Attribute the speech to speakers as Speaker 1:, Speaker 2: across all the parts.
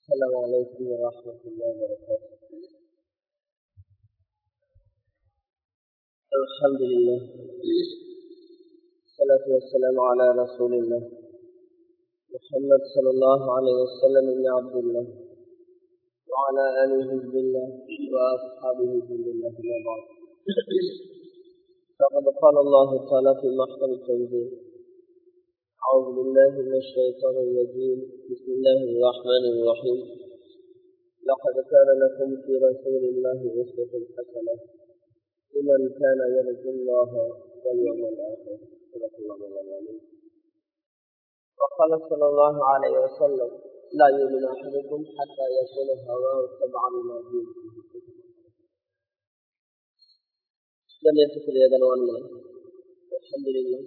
Speaker 1: السلام عليكم ورحمة الله وبركاته الحمد لله الصلاة والسلام على رسول الله محمد صلى الله عليه وسلم بن عبد الله وعلى آله حزب الله وأصحابه حزب الله ما بعد فقد قال الله تعالى في محكم التنزيل أعوذ بالله من الشيطان الرجيم بسم الله الرحمن الرحيم لقد كان لكم في رسول الله أسوة حسنة لمن كان يرجو الله واليوم الآخر صدق الله العظيم وقال صلى الله عليه وسلم لا يؤمن أحدكم حتى يكون هواه تبعا لما دين கண்ணியத்துக்குரிய கனவான்களே அல்ஹம்துலில்லாஹ்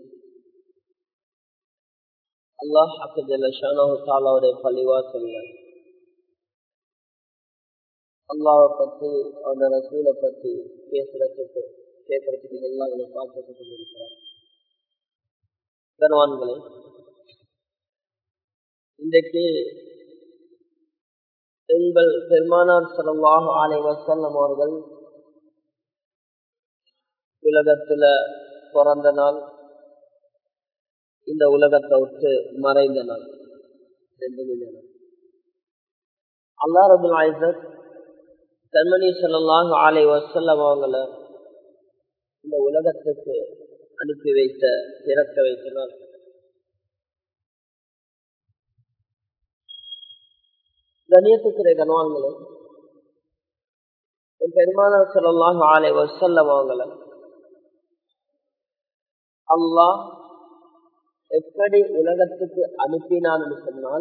Speaker 1: அல்லாஹ் அக்கஜல்ல ஷானாஹு தாலாவுடைய பள்ளிவாசல்ல அல்லாவை பற்றி அவனோட ரசூலை பற்றி பேசுறதுக்கு கேட்கறதுக்கு எல்லாம் இதை பார்த்துட்டு கொண்டிருக்கிறார் கனவான்களே இன்றைக்கு எங்கள் பெருமானார் செலவாக ஆலை வசல்லம் அவர்கள் உலகத்துல பிறந்த நாள் இந்த உலகத்தை விட்டு மறைந்த நாள் ரெண்டு நாள் அல்லா ரபுல் ஆயிசத் கண்மணி சொல்லலாம் ஆலை வசல்லம் அவங்கள இந்த உலகத்துக்கு அனுப்பி வைத்த பிறக்க வைத்த நாள் கணியத்துக்குரிய கனவான்களே என் பெருமானார் சொல்லலாம் ஆலை வசல்லம் அவங்கள அல்லாஹ் எப்படி உலகத்துக்கு அனுப்பினான்னு சொன்னால்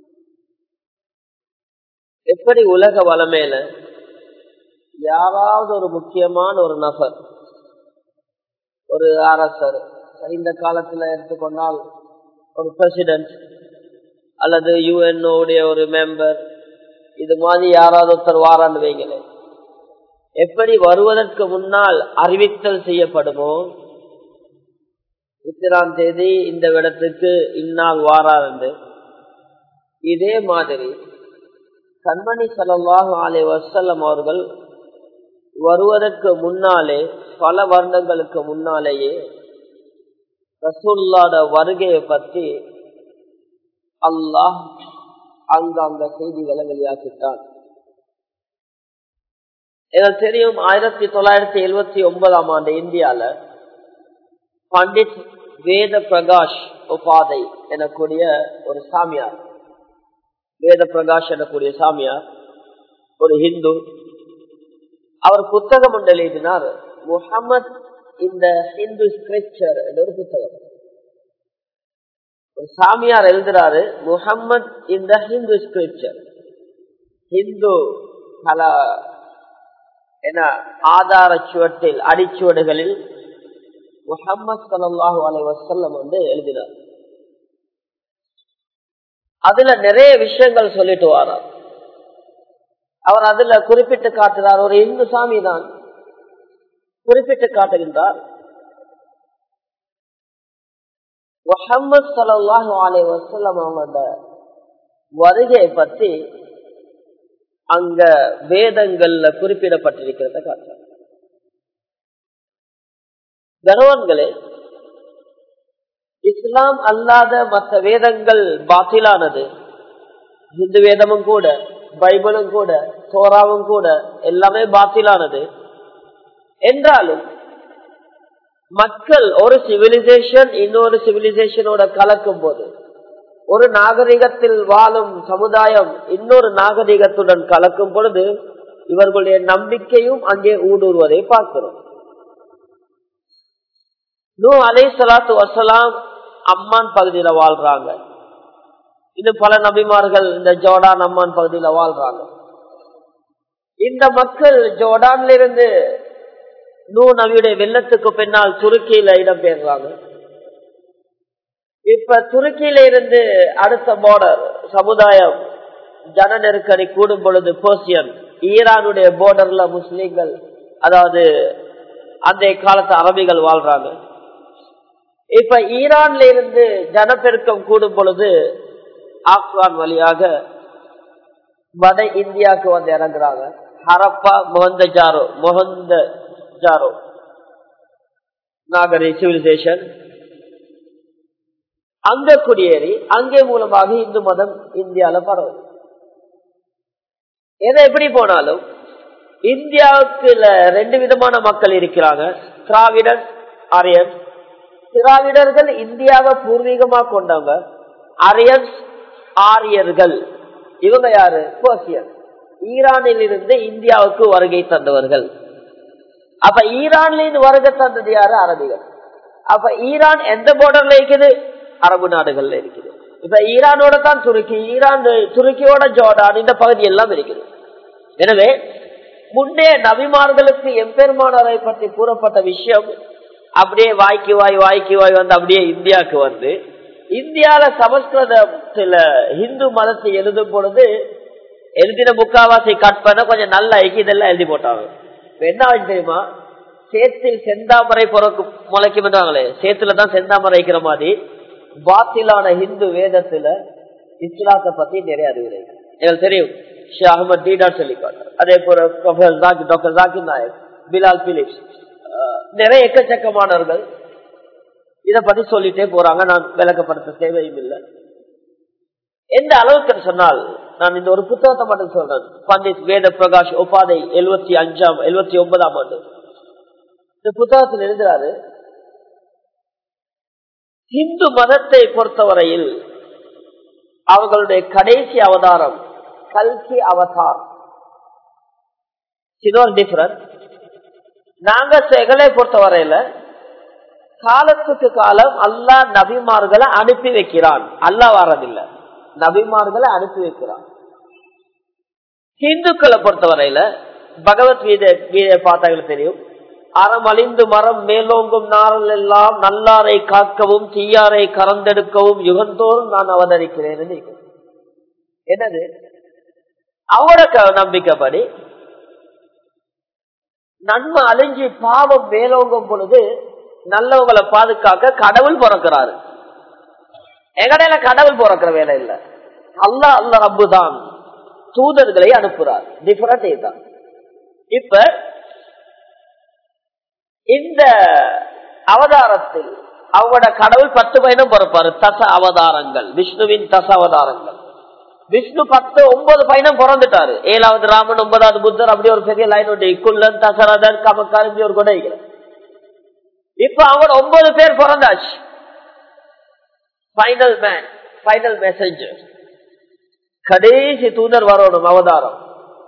Speaker 1: எப்படி உலக வளமேல யாராவது ஒரு முக்கியமான ஒரு நபர் ஒரு அரசர் இந்த காலத்துல எடுத்துக்கொண்டால் ஒரு பிரசிடென்ட் அல்லது யுஎன்ஓடைய ஒரு மெம்பர் இது மாதிரி யாராவது ஒருத்தர் வாரான்னு வைங்களேன் எப்படி வருவதற்கு முன்னால் அறிவித்தல் செய்யப்படுமோ இத்தனாம் தேதி இந்த இடத்துக்கு இன்னால் வாரார் என்று இதே மாதிரி கண்மணி சலவாக ஆலை வசல்லம் அவர்கள் வருவதற்கு முன்னாலே பல வருடங்களுக்கு முன்னாலேயே ரசூல்லாட வருகையை பற்றி அல்லாஹ் அங்க அந்த செய்திகளை வெளியாக்கிட்டான் எனக்கு தெரியும் ஆயிரத்தி தொள்ளாயிரத்தி எழுபத்தி ஒன்பதாம் ஆண்டு இந்தியால பண்டிட் வேத பிரகாஷ் உபாதை எனக்கூடிய ஒரு சாமியார் வேத பிரகாஷ் எனக்கூடிய சாமியார் ஒரு ஹிந்து அவர் புத்தகம் ஒன்று எழுதினார் முகமது இந்த ஹிந்து ஸ்கிரிப்சர் என்ற ஒரு புத்தகம் ஒரு சாமியார் எழுதுறாரு முகம்மது இந்த ஹிந்து ஸ்கிரிப்சர் ஹிந்து கல என ஆதார சுவட்டில் அடிச்சுவடுகளில் முகம்மது சல்லாஹூ அலை வசல்லம் வந்து எழுதினார் அதுல நிறைய விஷயங்கள் சொல்லிட்டு வாரார் அவர் அதுல குறிப்பிட்டு காட்டுறார் ஒரு இந்து சாமி தான் குறிப்பிட்டு காட்டுகின்றார் முகம்மது சல்லாஹூ அலை வசல்லம் அவங்களோட வருகையை பற்றி அங்க வேதங்கள்ல குறிப்பிடப்பட்டிருக்கிறத காட்டுறார் கனவான்களே இஸ்லாம் அல்லாத மற்ற வேதங்கள் பாத்திலானது இந்து வேதமும் கூட பைபிளும் கூட சோராவும் கூட எல்லாமே பாத்திலானது என்றாலும் மக்கள் ஒரு சிவிலைசேஷன் இன்னொரு சிவிலைசேஷனோட கலக்கும் போது ஒரு நாகரிகத்தில் வாழும் சமுதாயம் இன்னொரு நாகரிகத்துடன் கலக்கும் பொழுது இவர்களுடைய நம்பிக்கையும் அங்கே ஊடுருவதை பார்க்கிறோம் நூ அலை சலாத்து வசலாம் அம்மான் பகுதியில வாழ்றாங்க இன்னும் பல நபிமார்கள் இந்த ஜோடான் அம்மான் பகுதியில வாழ்றாங்க இந்த மக்கள் ஜோடான்ல இருந்து நூ நபியுடைய வெள்ளத்துக்கு பின்னால் துருக்கியில இடம்பெயர்றாங்க இப்ப துருக்கியில இருந்து அடுத்த பார்டர் சமுதாயம் ஜன நெருக்கடி கூடும் பொழுது போசியன் ஈரானுடைய போர்டர்ல முஸ்லீம்கள் அதாவது அந்த காலத்து அரபிகள் வாழ்றாங்க இப்ப ஈரான்ல இருந்து ஜனப்பெருக்கம் கூடும் பொழுது ஆப்கான் வழியாக வட இந்தியாவுக்கு வந்து இறங்குறாங்க ஹரப்பா மொஹந்த ஜாரோ மொஹந்த ஜாரோ நாகரி சிவிலைசேஷன் அங்க குடியேறி அங்கே மூலமாக இந்து மதம் இந்தியால பரவும் எதை எப்படி போனாலும் இந்தியாவுக்கு ரெண்டு விதமான மக்கள் இருக்கிறாங்க திராவிடன் ஆரியன் திராவிடர்கள் இந்தியாவை பூர்வீகமா கொண்டவங்க அரியன்ஸ் ஆரியர்கள் இவங்க யாரு போசியர் ஈரானில் இருந்து இந்தியாவுக்கு வருகை தந்தவர்கள் அப்ப ஈரான்ல இருந்து வருகை தந்தது யாரு அரபிகள் அப்ப ஈரான் எந்த பார்டர்ல இருக்குது அரபு நாடுகள்ல இருக்குது இப்ப ஈரானோட தான் துருக்கி ஈரான் துருக்கியோட ஜோர்டான் இந்த பகுதி எல்லாம் இருக்குது எனவே முன்னே நபிமார்களுக்கு எம்பெருமானரை பற்றி கூறப்பட்ட விஷயம் அப்படியே வாய்க்கு வாய் வாய்க்கு வாய் வந்து அப்படியே இந்தியாவுக்கு வந்து இந்தியால சமஸ்கிருதத்துல இந்து மதத்தை எழுதும் பொழுது எழுதின முக்காவாசி கட் பண்ண கொஞ்சம் நல்ல ஐக்கி இதெல்லாம் எழுதி போட்டாங்க என்ன ஆச்சு தெரியுமா சேத்தில் செந்தாமரை பிறக்கு முளைக்கும்ன்றாங்களே சேத்துல தான் செந்தாமரை வைக்கிற மாதிரி பாத்திலான இந்து வேதத்துல இஸ்லாத்தை பத்தி நிறைய அறிவுரை எங்களுக்கு தெரியும் ஷே அகமது டீடார் சொல்லிக்காட்டு அதே போல ப்ரொஃபசர் ஜாக்கி doctor Zakir Naik Bilal Philips நிறைய எக்கச்சக்கமானவர்கள் இத பத்தி சொல்லிட்டே போறாங்க நான் விளக்கப்படுத்த தேவையும் இல்லை எந்த அளவுக்கு சொன்னால் நான் இந்த ஒரு புத்தகத்தை மட்டும் சொல்றேன் பண்டித் வேத பிரகாஷ் உபாதை எழுபத்தி அஞ்சாம் எழுபத்தி ஒன்பதாம் ஆண்டு இந்த புத்தகத்தில் எழுதுறாரு இந்து மதத்தை பொறுத்தவரையில் அவர்களுடைய கடைசி அவதாரம் கல்கி அவதார் இது டிஃபரன்ஸ் நாங்க எங்களை பொறுத்தவரையில காலத்துக்கு காலம் அல்லா நபிமார்களை அனுப்பி வைக்கிறான் அல்லா வாரதில்லை நபிமார்களை அனுப்பி வைக்கிறான் ஹிந்துக்களை பொறுத்தவரையில பகவத்கீதை கீதை பார்த்தாங்களுக்கு தெரியும் அறம் அழிந்து மரம் மேலோங்கும் நாரல் எல்லாம் நல்லாரை காக்கவும் தீயாரை கறந்தெடுக்கவும் யுகந்தோறும் நான் அவதரிக்கிறேன் என்னது அவரோட நம்பிக்கைப்படி நன்மை அழிஞ்சி பாவம் மேலோங்கும் பொழுது நல்லவங்களை பாதுகாக்க கடவுள் பிறக்கிறாரு எங்கடையில கடவுள் பிறக்கிற வேலை இல்ல அல்ல அல்ல ரப்பு தான் தூதர்களை அனுப்புறார் டிஃபரண்ட் இதுதான் இப்ப இந்த அவதாரத்தில் அவங்களோட கடவுள் பத்து பயணம் பிறப்பாரு தச அவதாரங்கள் விஷ்ணுவின் தச அவதாரங்கள் விஷ்ணு பத்து ஒன்பது பயணம் பிறந்துட்டாரு ஏழாவது ராமன் ஒன்பதாவது புத்தர் அப்படி ஒரு பெரிய லைன் உண்டு இக்குள்ளன் தசரதன் கமக்காரஞ்சி ஒரு கூட இப்ப அவங்க ஒன்பது பேர் பிறந்தாச்சு ஃபைனல் மேன் ஃபைனல் மெசேஜர் கடைசி தூதர் வரணும் அவதாரம்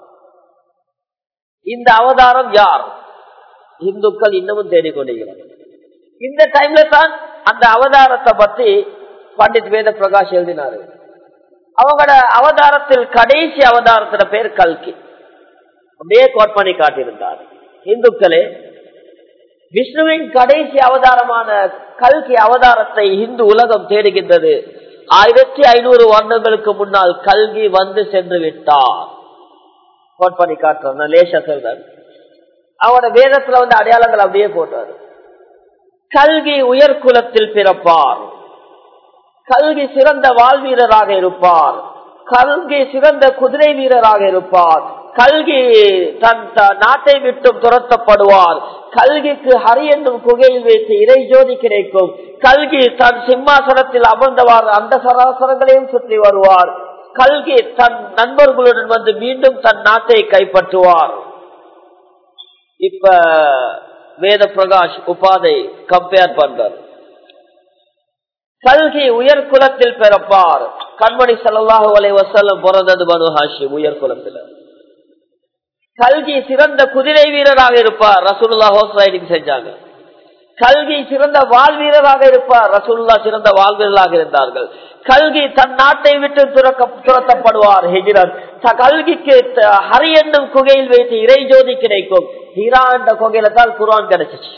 Speaker 1: இந்த அவதாரம் யார் இந்துக்கள் இன்னமும் தேடிக்கொண்டிருக்கிறார் இந்த டைம்ல தான் அந்த அவதாரத்தை பத்தி பண்டித் வேத பிரகாஷ் எழுதினாரு அவங்களோட அவதாரத்தில் கடைசி அவதாரத்தின பேர் கல்கி அப்படியே கோட் பண்ணி காட்டியிருந்தார் இந்துக்களே விஷ்ணுவின் கடைசி அவதாரமான கல்கி அவதாரத்தை இந்து உலகம் தேடுகின்றது ஆயிரத்தி ஐநூறு வருடங்களுக்கு முன்னால் கல்கி வந்து சென்று விட்டார் கோட் பண்ணி காட்டுறேன் லேசா சொல்றேன் அவனோட வேதத்துல வந்து அடையாளங்கள் அப்படியே போட்டாரு கல்கி உயர்குலத்தில் பிறப்பார் கல்கி சிறந்த வாழ்வீரராக இருப்பார் கல்கி சிறந்த குதிரை வீரராக இருப்பார் கல்கி தன் நாட்டை விட்டும் துரத்தப்படுவார் கல்கிக்கு ஹரி என்னும் குகையில் வைத்து இறை ஜோதி கிடைக்கும் கல்கி தன் சிம்மாசனத்தில் அமர்ந்தவாறு அந்த சராசரங்களையும் சுற்றி வருவார் கல்கி தன் நண்பர்களுடன் வந்து மீண்டும் தன் நாட்டை கைப்பற்றுவார் இப்ப வேத பிரகாஷ் உபாதை கம்பேர் பண்றார் கல்கி உயர் குலத்தில் பிறப்பார் கண்மணி சல்லாஹூ அலை வசல்லம் பிறந்தது பனு ஹாஷிம் உயர் குலத்தில் கல்கி சிறந்த குதிரை வீரராக இருப்பார் ரசூல்லா ஹோஸ் ரைடிங் செஞ்சாங்க கல்கி சிறந்த வால் வீரராக இருப்பார் ரசூல்லா சிறந்த வால் வீரராக இருந்தார்கள் கல்கி தன் நாட்டை விட்டு துரத்தப்படுவார் ஹிஜிரன் கல்கிக்கு ஹரி என்னும் குகையில் வைத்து இறை ஜோதி கிடைக்கும் ஹீரா என்ற குகையில தான் குரான் கிடைச்சிச்சு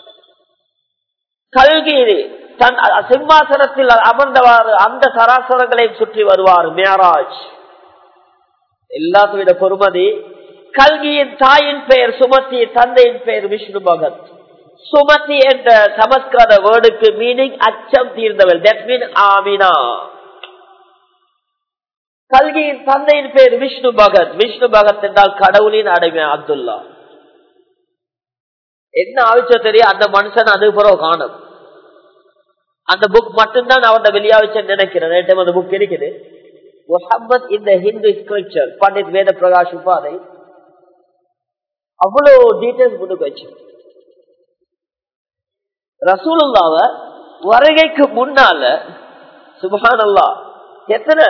Speaker 1: கல்கி தன் சிம்மாசனத்தில் அமர்ந்தவாறு அந்த சராசரங்களையும் சுற்றி வருவார் மேராஜ் எல்லாத்தையும் விட பொறுமதி கல்கியின் தாயின் பெயர் சுமதி தந்தையின் பெயர் விஷ்ணு பகத் சுமதி என்ற சமஸ்கிருத வேர்டுக்கு மீனிங் அச்சம் தீர்ந்தவள் தட் மீன் ஆமினா கல்கியின் தந்தையின் பேர் விஷ்ணு பகத் விஷ்ணு பகத் என்றால் கடவுளின் அடைமை அப்துல்லா என்ன ஆவிச்சோ தெரியும் அந்த மனுஷன் அது பிறகு காணும் அந்த புக் மட்டும்தான் அவன் வெளியாவிச்சேன்னு நினைக்கிறேன் நேற்று அந்த புக் இருக்குது முகமது இந்த ஹிந்து ஸ்கிரிப்சர் பண்டிட் வேத பிரகாஷ் உபாதை அவ்வளவு டீட்டெயில்ஸ் முன்னுக்கு வச்சு ரசூலுல்லாவ வருகைக்கு முன்னால சுபஹானல்லா எத்தனை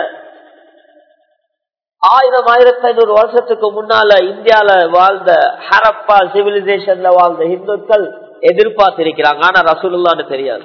Speaker 1: ஆயிரம் ஆயிரத்தி ஐநூறு வருஷத்துக்கு முன்னால இந்தியால வாழ்ந்த ஹரப்பா சிவிலைசேஷன்ல வாழ்ந்த இந்துக்கள் எதிர்பார்த்திருக்கிறாங்க ஆனா ரசூலுல்லான்னு தெரியாது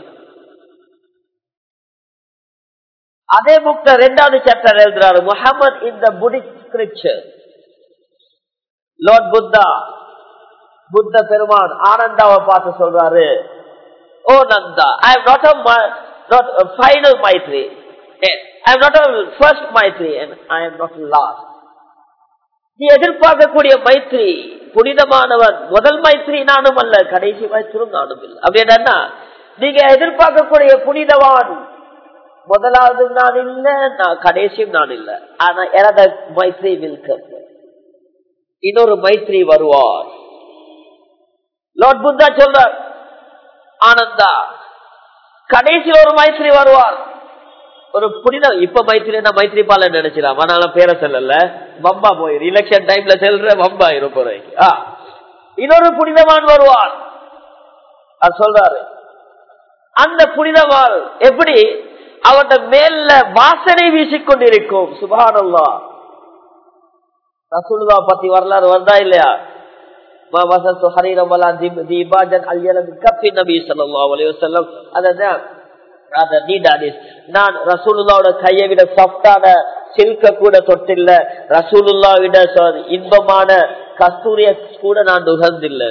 Speaker 1: அதே புக்ல ரெண்டாவது சாப்டர் எழுதுறாரு முகமது இந்த புடிஸ்ட் ஸ்கிரிப்சர் லார்ட் புத்தா புத்த பெருமான் ஆனந்தாவை பார்த்து சொல்றாரு oh Nanda I am not not final Maitri I am not first Maitri I am not last நீ எதிர்பார்க்கக்கூடிய மைத்ரி புனிதமானவன் முதல் மைத்ரி நானும் அல்ல கடைசி மைத்திரும் நானும் இல்லை அப்படி என்னன்னா நீங்க எதிர்பார்க்கக்கூடிய புனிதவான் முதலாவது நான் இல்ல நான் கடைசியும் நான் இல்ல ஆனா எனது மைத்ரி வில்கம் இன்னொரு மைத்ரி வருவார் லார்ட் புத்தா சொல்றார் ஆனந்தா கடைசியில் ஒரு மைத்ரி வருவார் ஒரு புனிதம் இப்ப மைத்ரி மைத்ரி பால நினைச்சிடலாம் ஆனாலும் பேர சொல்லல பம்பா போயிரு எலெக்ஷன் டைம்ல செல்ற பம்பா இருப்போம் இன்னொரு புனிதவான் வருவார் அது சொல்றாரு அந்த புனிதவான் எப்படி அவட்ட மேல வாசனை வீசிக்கொண்டிருக்கும் சுபானல்லா ரசூலுல்லா பத்தி வரலாறு வருதா இல்லையா நான் ரசூலுல்லாவோட கையை விட சாஃப்டான சில்க கூட தொட்டில்ல ரசூலுல்லா விட இன்பமான கஸ்தூரிய கூட நான் நுகர்ந்தில்லை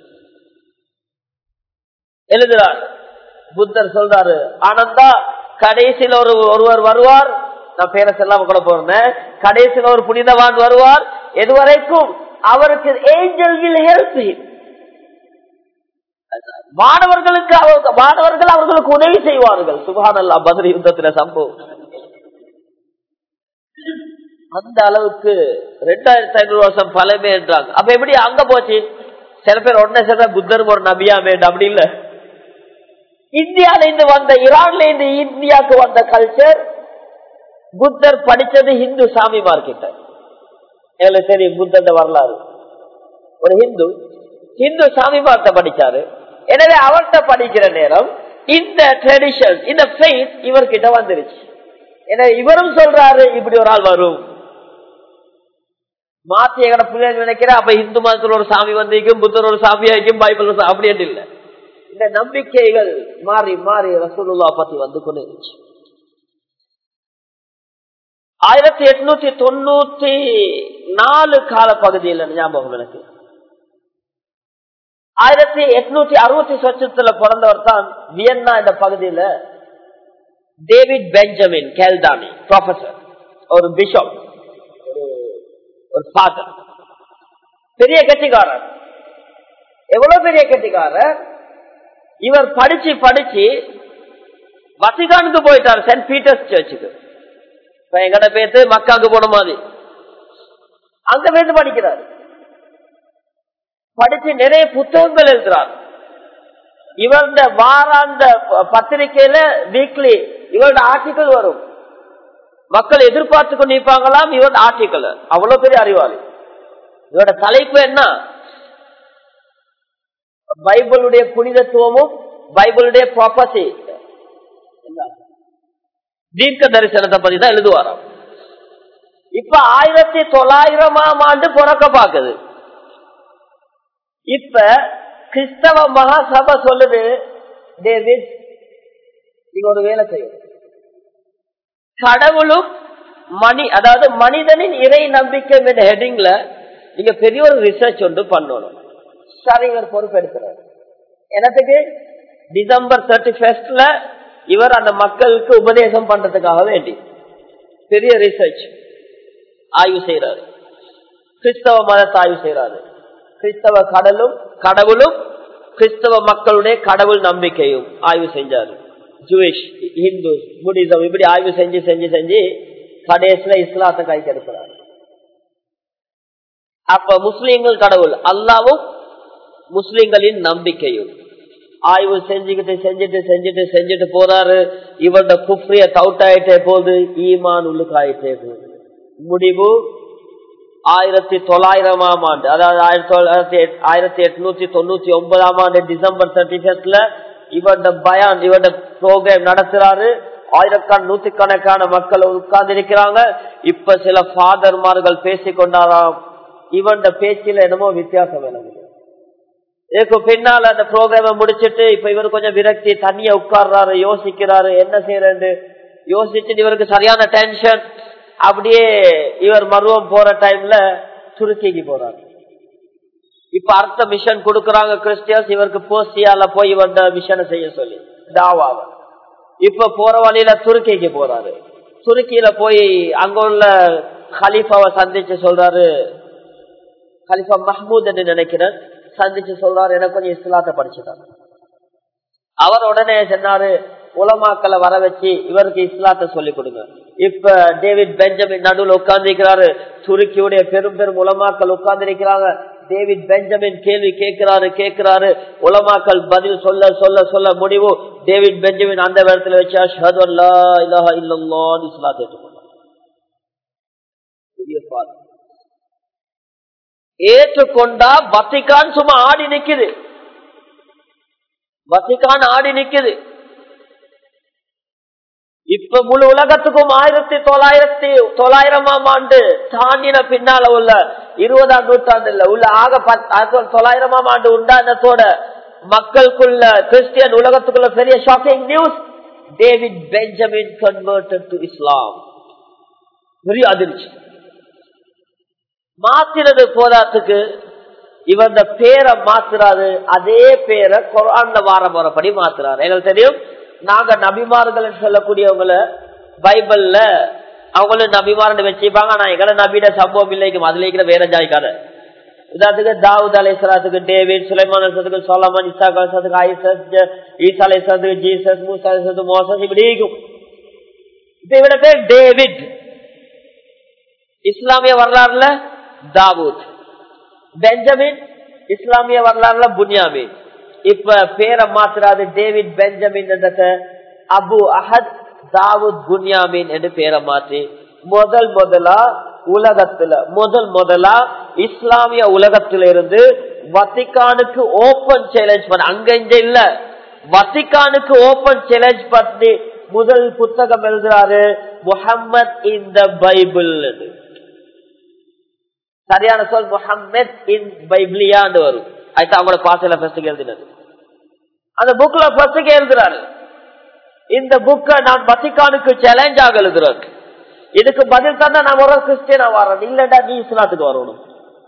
Speaker 1: எழுதுறார் புத்தர் சொல்றாரு ஆனந்தா கடைசியில் ஒரு ஒருவர் வருவார் நான் பேர செல்லாம கூட போறேன் கடைசியில் ஒரு புனிதவான் வருவார் எதுவரைக்கும் அவருக்கு ஏஞ்சல் வில் ஹெல்ப் மாணவர்களுக்கு மாணவர்கள் அவர்களுக்கு உதவி செய்வார்கள் சுகானல்லா பதில் யுத்தத்துல சம்பவம் அந்த அளவுக்கு ரெண்டாயிரத்தி ஐநூறு வருஷம் பலமே என்றாங்க அப்ப எப்படி அங்க போச்சு சில பேர் ஒன்ன சொல்ற புத்தர் ஒரு நபியாமே அப்படி இல்ல இந்தியால இருந்து வந்த ஈரான்ல இருந்து இந்தியாவுக்கு வந்த கல்ச்சர் புத்தர் படிச்சது ஹிந்து சாமி மார்க்கிட்ட எங்களுக்கு தெரியும் புத்தர் வரலாறு ஒரு ஹிந்து ஹிந்து சாமி மார்த்த படிச்சாரு எனவே அவர்கிட்ட படிக்கிற நேரம் இந்த ட்ரெடிஷன் இந்த ஃபெய்த் இவர்கிட்ட வந்துருச்சு எனவே இவரும் சொல்றாரு இப்படி ஒரு ஆள் வரும் மாத்தி எங்கட பிள்ளைகள் நினைக்கிற அப்ப இந்து மதத்துல ஒரு சாமி வந்திருக்கும் புத்தர் ஒரு சாமி ஆகிக்கும் பைபிள் அப்படி இல்லை இந்த நம்பிக்கைகள் மாறி மாறி ரசூலுல்லா பத்தி வந்து கொண்டு இருந்துச்சு ஆயிரத்தி எட்நூத்தி தொண்ணூத்தி நாலு கால பகுதியில் ஞாபகம் எனக்கு ஆயிரத்தி எட்நூத்தி அறுபத்தி சொச்சத்துல பிறந்தவர் தான் வியன்னா என்ற பகுதியில டேவிட் பெஞ்சமின் கேல்டானி ப்ரொஃபசர் ஒரு பிஷப் ஒரு ஃபாதர் பெரிய கட்சிக்காரர் எவ்வளவு பெரிய கட்சிக்காரர் இவர் படிச்சு படிச்சு வசிகானுக்கு போயிட்டார் சென்ட் பீட்டர்ஸ் சர்ச்சுக்கு இப்ப எங்கட பேத்து மக்காவுக்கு போன மாதிரி அங்க பேத்து படிக்கிறார் படிச்சு நிறைய புத்தகங்கள் எழுதுறார் இவருடைய வாராந்த பத்திரிகையில வீக்லி இவருடைய ஆர்டிக்கல் வரும் மக்கள் எதிர்பார்த்து கொண்டு இருப்பாங்களாம் இவருடைய ஆர்டிக்கல் அவ்வளவு பெரிய அறிவாளி இவரோட தலைப்பு என்ன பைபிளுடைய புனிதத்துவமும் பைபிளுடைய ப்ராப்பர்ட்டி தீர்க்க தரிசனத்தை பத்தி தான் எழுதுவாராம் இப்ப ஆயிரத்தி தொள்ளாயிரமாம் ஆண்டு பிறக்க பாக்குது இப்ப கிறிஸ்தவ மகாசபை சொல்லுது டேவிட் நீங்க ஒரு வேலை செய்யும் கடவுளும் மணி அதாவது மனிதனின் இறை நம்பிக்கை என்ற ஹெட்டிங்ல நீங்க பெரிய ஒரு ரிசர்ச் ஒன்று பண்ணணும் சரி இவர் பொறுப்பெடுக்கிறார் எனத்துக்கு டிசம்பர் தேர்ட்டி ஃபர்ஸ்ட்ல இவர் அந்த மக்களுக்கு உபதேசம் பண்றதுக்காக வேண்டி பெரிய ரிசர்ச் ஆய்வு செய்யறாரு கிறிஸ்தவ மதத்தை ஆய்வு செய்யறாரு கிறிஸ்தவ கடலும் கடவுளும் கிறிஸ்தவ மக்களுடைய கடவுள் நம்பிக்கையும் ஆய்வு செஞ்சாரு ஜூயிஷ் ஹிந்து புடிசம் இப்படி ஆய்வு செஞ்சு செஞ்சு செஞ்சு கடைசியில இஸ்லாத்தை கை கெடுக்கிறார் அப்ப முஸ்லீம்கள் கடவுள் அல்லாவும் முஸ்லிம்களின் நம்பிக்கையும் ஆய்வு செஞ்சுக்கிட்டு செஞ்சுட்டு செஞ்சுட்டு செஞ்சுட்டு போறாரு இவரோட குஃப்ரிய தவுட் ஆயிட்டே போகுது ஈமான் உள்ளுக்கு ஆயிட்டே போகுது முடிவு ஆயிரத்தி தொள்ளாயிரமாம் ஆண்டு அதாவது ஆயிரத்தி தொள்ளாயிரத்தி ஆயிரத்தி எட்நூத்தி தொண்ணூத்தி ஒன்பதாம் ஆண்டு டிசம்பர் தேர்ட்டி ஃபர்ஸ்ட்ல இவரோட பயான் இவரோட ப்ரோக்ராம் நடத்துறாரு ஆயிரக்கண நூத்துக்கணக்கான மக்கள் உட்கார்ந்து இருக்கிறாங்க இப்ப சில ஃபாதர்மார்கள் பேசிக் கொண்டாராம் இவன் பேச்சில என்னமோ வித்தியாசம் விளங்குது இதுக்கு பின்னால அந்த ப்ரோக்ராம முடிச்சிட்டு இப்ப இவர் கொஞ்சம் விரக்தி தண்ணிய உட்கார்றாரு யோசிக்கிறாரு என்ன செய்யறது யோசிச்சுட்டு இவருக்கு சரியான டென்ஷன் அப்படியே இவர் மருவம் போற டைம்ல துருக்கிக்கு போறாரு இப்ப அடுத்த மிஷன் கொடுக்கறாங்க கிறிஸ்டியன்ஸ் இவருக்கு போஸ்டியால போய் வந்த மிஷனை செய்ய சொல்லி தாவாவை இப்ப போற வழியில துருக்கிக்கு போறாரு துருக்கியில போய் அங்க உள்ள ஹலீஃபாவை சந்திச்சு சொல்றாரு ஹலிஃபா மஹமூத் என்று நினைக்கிறேன் சந்திச்சு சொல்றாரு எனக்கு கொஞ்சம் இஸ்லாத்தை படிச்சுட்டாங்க அவர் உடனே சொன்னாரு உலமாக்களை வர வச்சு இவருக்கு இஸ்லாத்தை சொல்லிக் கொடுங்க இப்ப டேவிட் பெஞ்சமின் நடுவில் உட்கார்ந்து துருக்கியுடைய பெரும் பெரும் உலமாக்கள் உட்கார்ந்து இருக்கிறாங்க டேவிட் பெஞ்சமின் கேள்வி கேட்கிறாரு கேட்கிறாரு உலமாக்கள் பதில் சொல்ல சொல்ல சொல்ல முடிவு டேவிட் பெஞ்சமின் அந்த இடத்துல வச்சா ஷஹது அல்லா இல்லாஹ இல்லல்லான்னு இஸ்லாத்தை ஏற்றுக்கொண்டார் பெரிய பால் ஏற்றுக்கொண்டா வத்திகான் சும்மா ஆடி நிக்குது வத்திகான் ஆடி நிக்குது இப்ப முழு உலகத்துக்கும் ஆயிரத்தி தொள்ளாயிரத்தி தொள்ளாயிரமாம் ஆண்டு தாண்டின பின்னால உள்ள இருபதாம் நூற்றாண்டுல உள்ள ஆக தொள்ளாயிரமாம் ஆண்டு உண்டானத்தோட மக்களுக்குள்ள கிறிஸ்டியன் உலகத்துக்குள்ள பெரிய shocking news David Benjamin converted to Islam பெரிய அதிர்ச்சி மாத்தினது போதாத்துக்கு இவன் பேரை மாத்துறாரு அதே பேரை குரான்ல வார முறைப்படி மாத்துறாரு எங்களுக்கு தெரியும் நாங்க நபிமார்கள் சொல்லக்கூடியவங்கள பைபிள்ல அவங்களும் நபிமாரன் வச்சுப்பாங்க ஆனா எங்களை நபியிட சம்பவம் இல்லைக்கும் அதுல இருக்கிற வேற ஜாய்க்கார உதாரணத்துக்கு தாவூத் அலைசலாத்துக்கு டேவிட் சுலைமான் அலிசத்துக்கு சோலமான் இசா அலிசத்துக்கு ஐசஸ் ஈசா அலிசத்துக்கு ஜீசஸ் மூசா அலிசத்து மோசஸ் இப்படி இருக்கும் இப்ப இவட பேர் டேவிட் இஸ்லாமிய வரலாறுல தாவூத் பெஞ்சமின் இஸ்லாமிய வரலாறுல புன்யாமின் இப்ப பேரை மாத்துறாது டேவிட் பெஞ்சமின் அபு அஹத் தாவூத் புன்யாமின் என்று பேரை மாற்றி முதல் முதலா உலகத்துல முதல் முதலா இஸ்லாமிய உலகத்தில இருந்து வத்திகானுக்கு ஓபன் சேலஞ்ச் பண்ண அங்க இங்க இல்ல வத்திகானுக்கு ஓபன் சேலஞ்ச் பண்ணி முதல் புத்தகம் எழுதுறாரு முகம்மது இன் த பைபிள் சரியான சொல் முகம்மது இன் பைபிளியான்னு வரும் அது அவங்களோட பாசையில ஃபர்ஸ்ட் எழுதினது அந்த புக்ல ஃபர்ஸ்ட் எழுதுறாரு இந்த புக்கை நான் வத்திகானுக்கு சேலஞ்சாக எழுதுறேன் இதுக்கு பதில் தந்தா நான் ஒரு கிறிஸ்டியனா வரேன் இல்லடா நீ இஸ்லாத்துக்கு வரணும்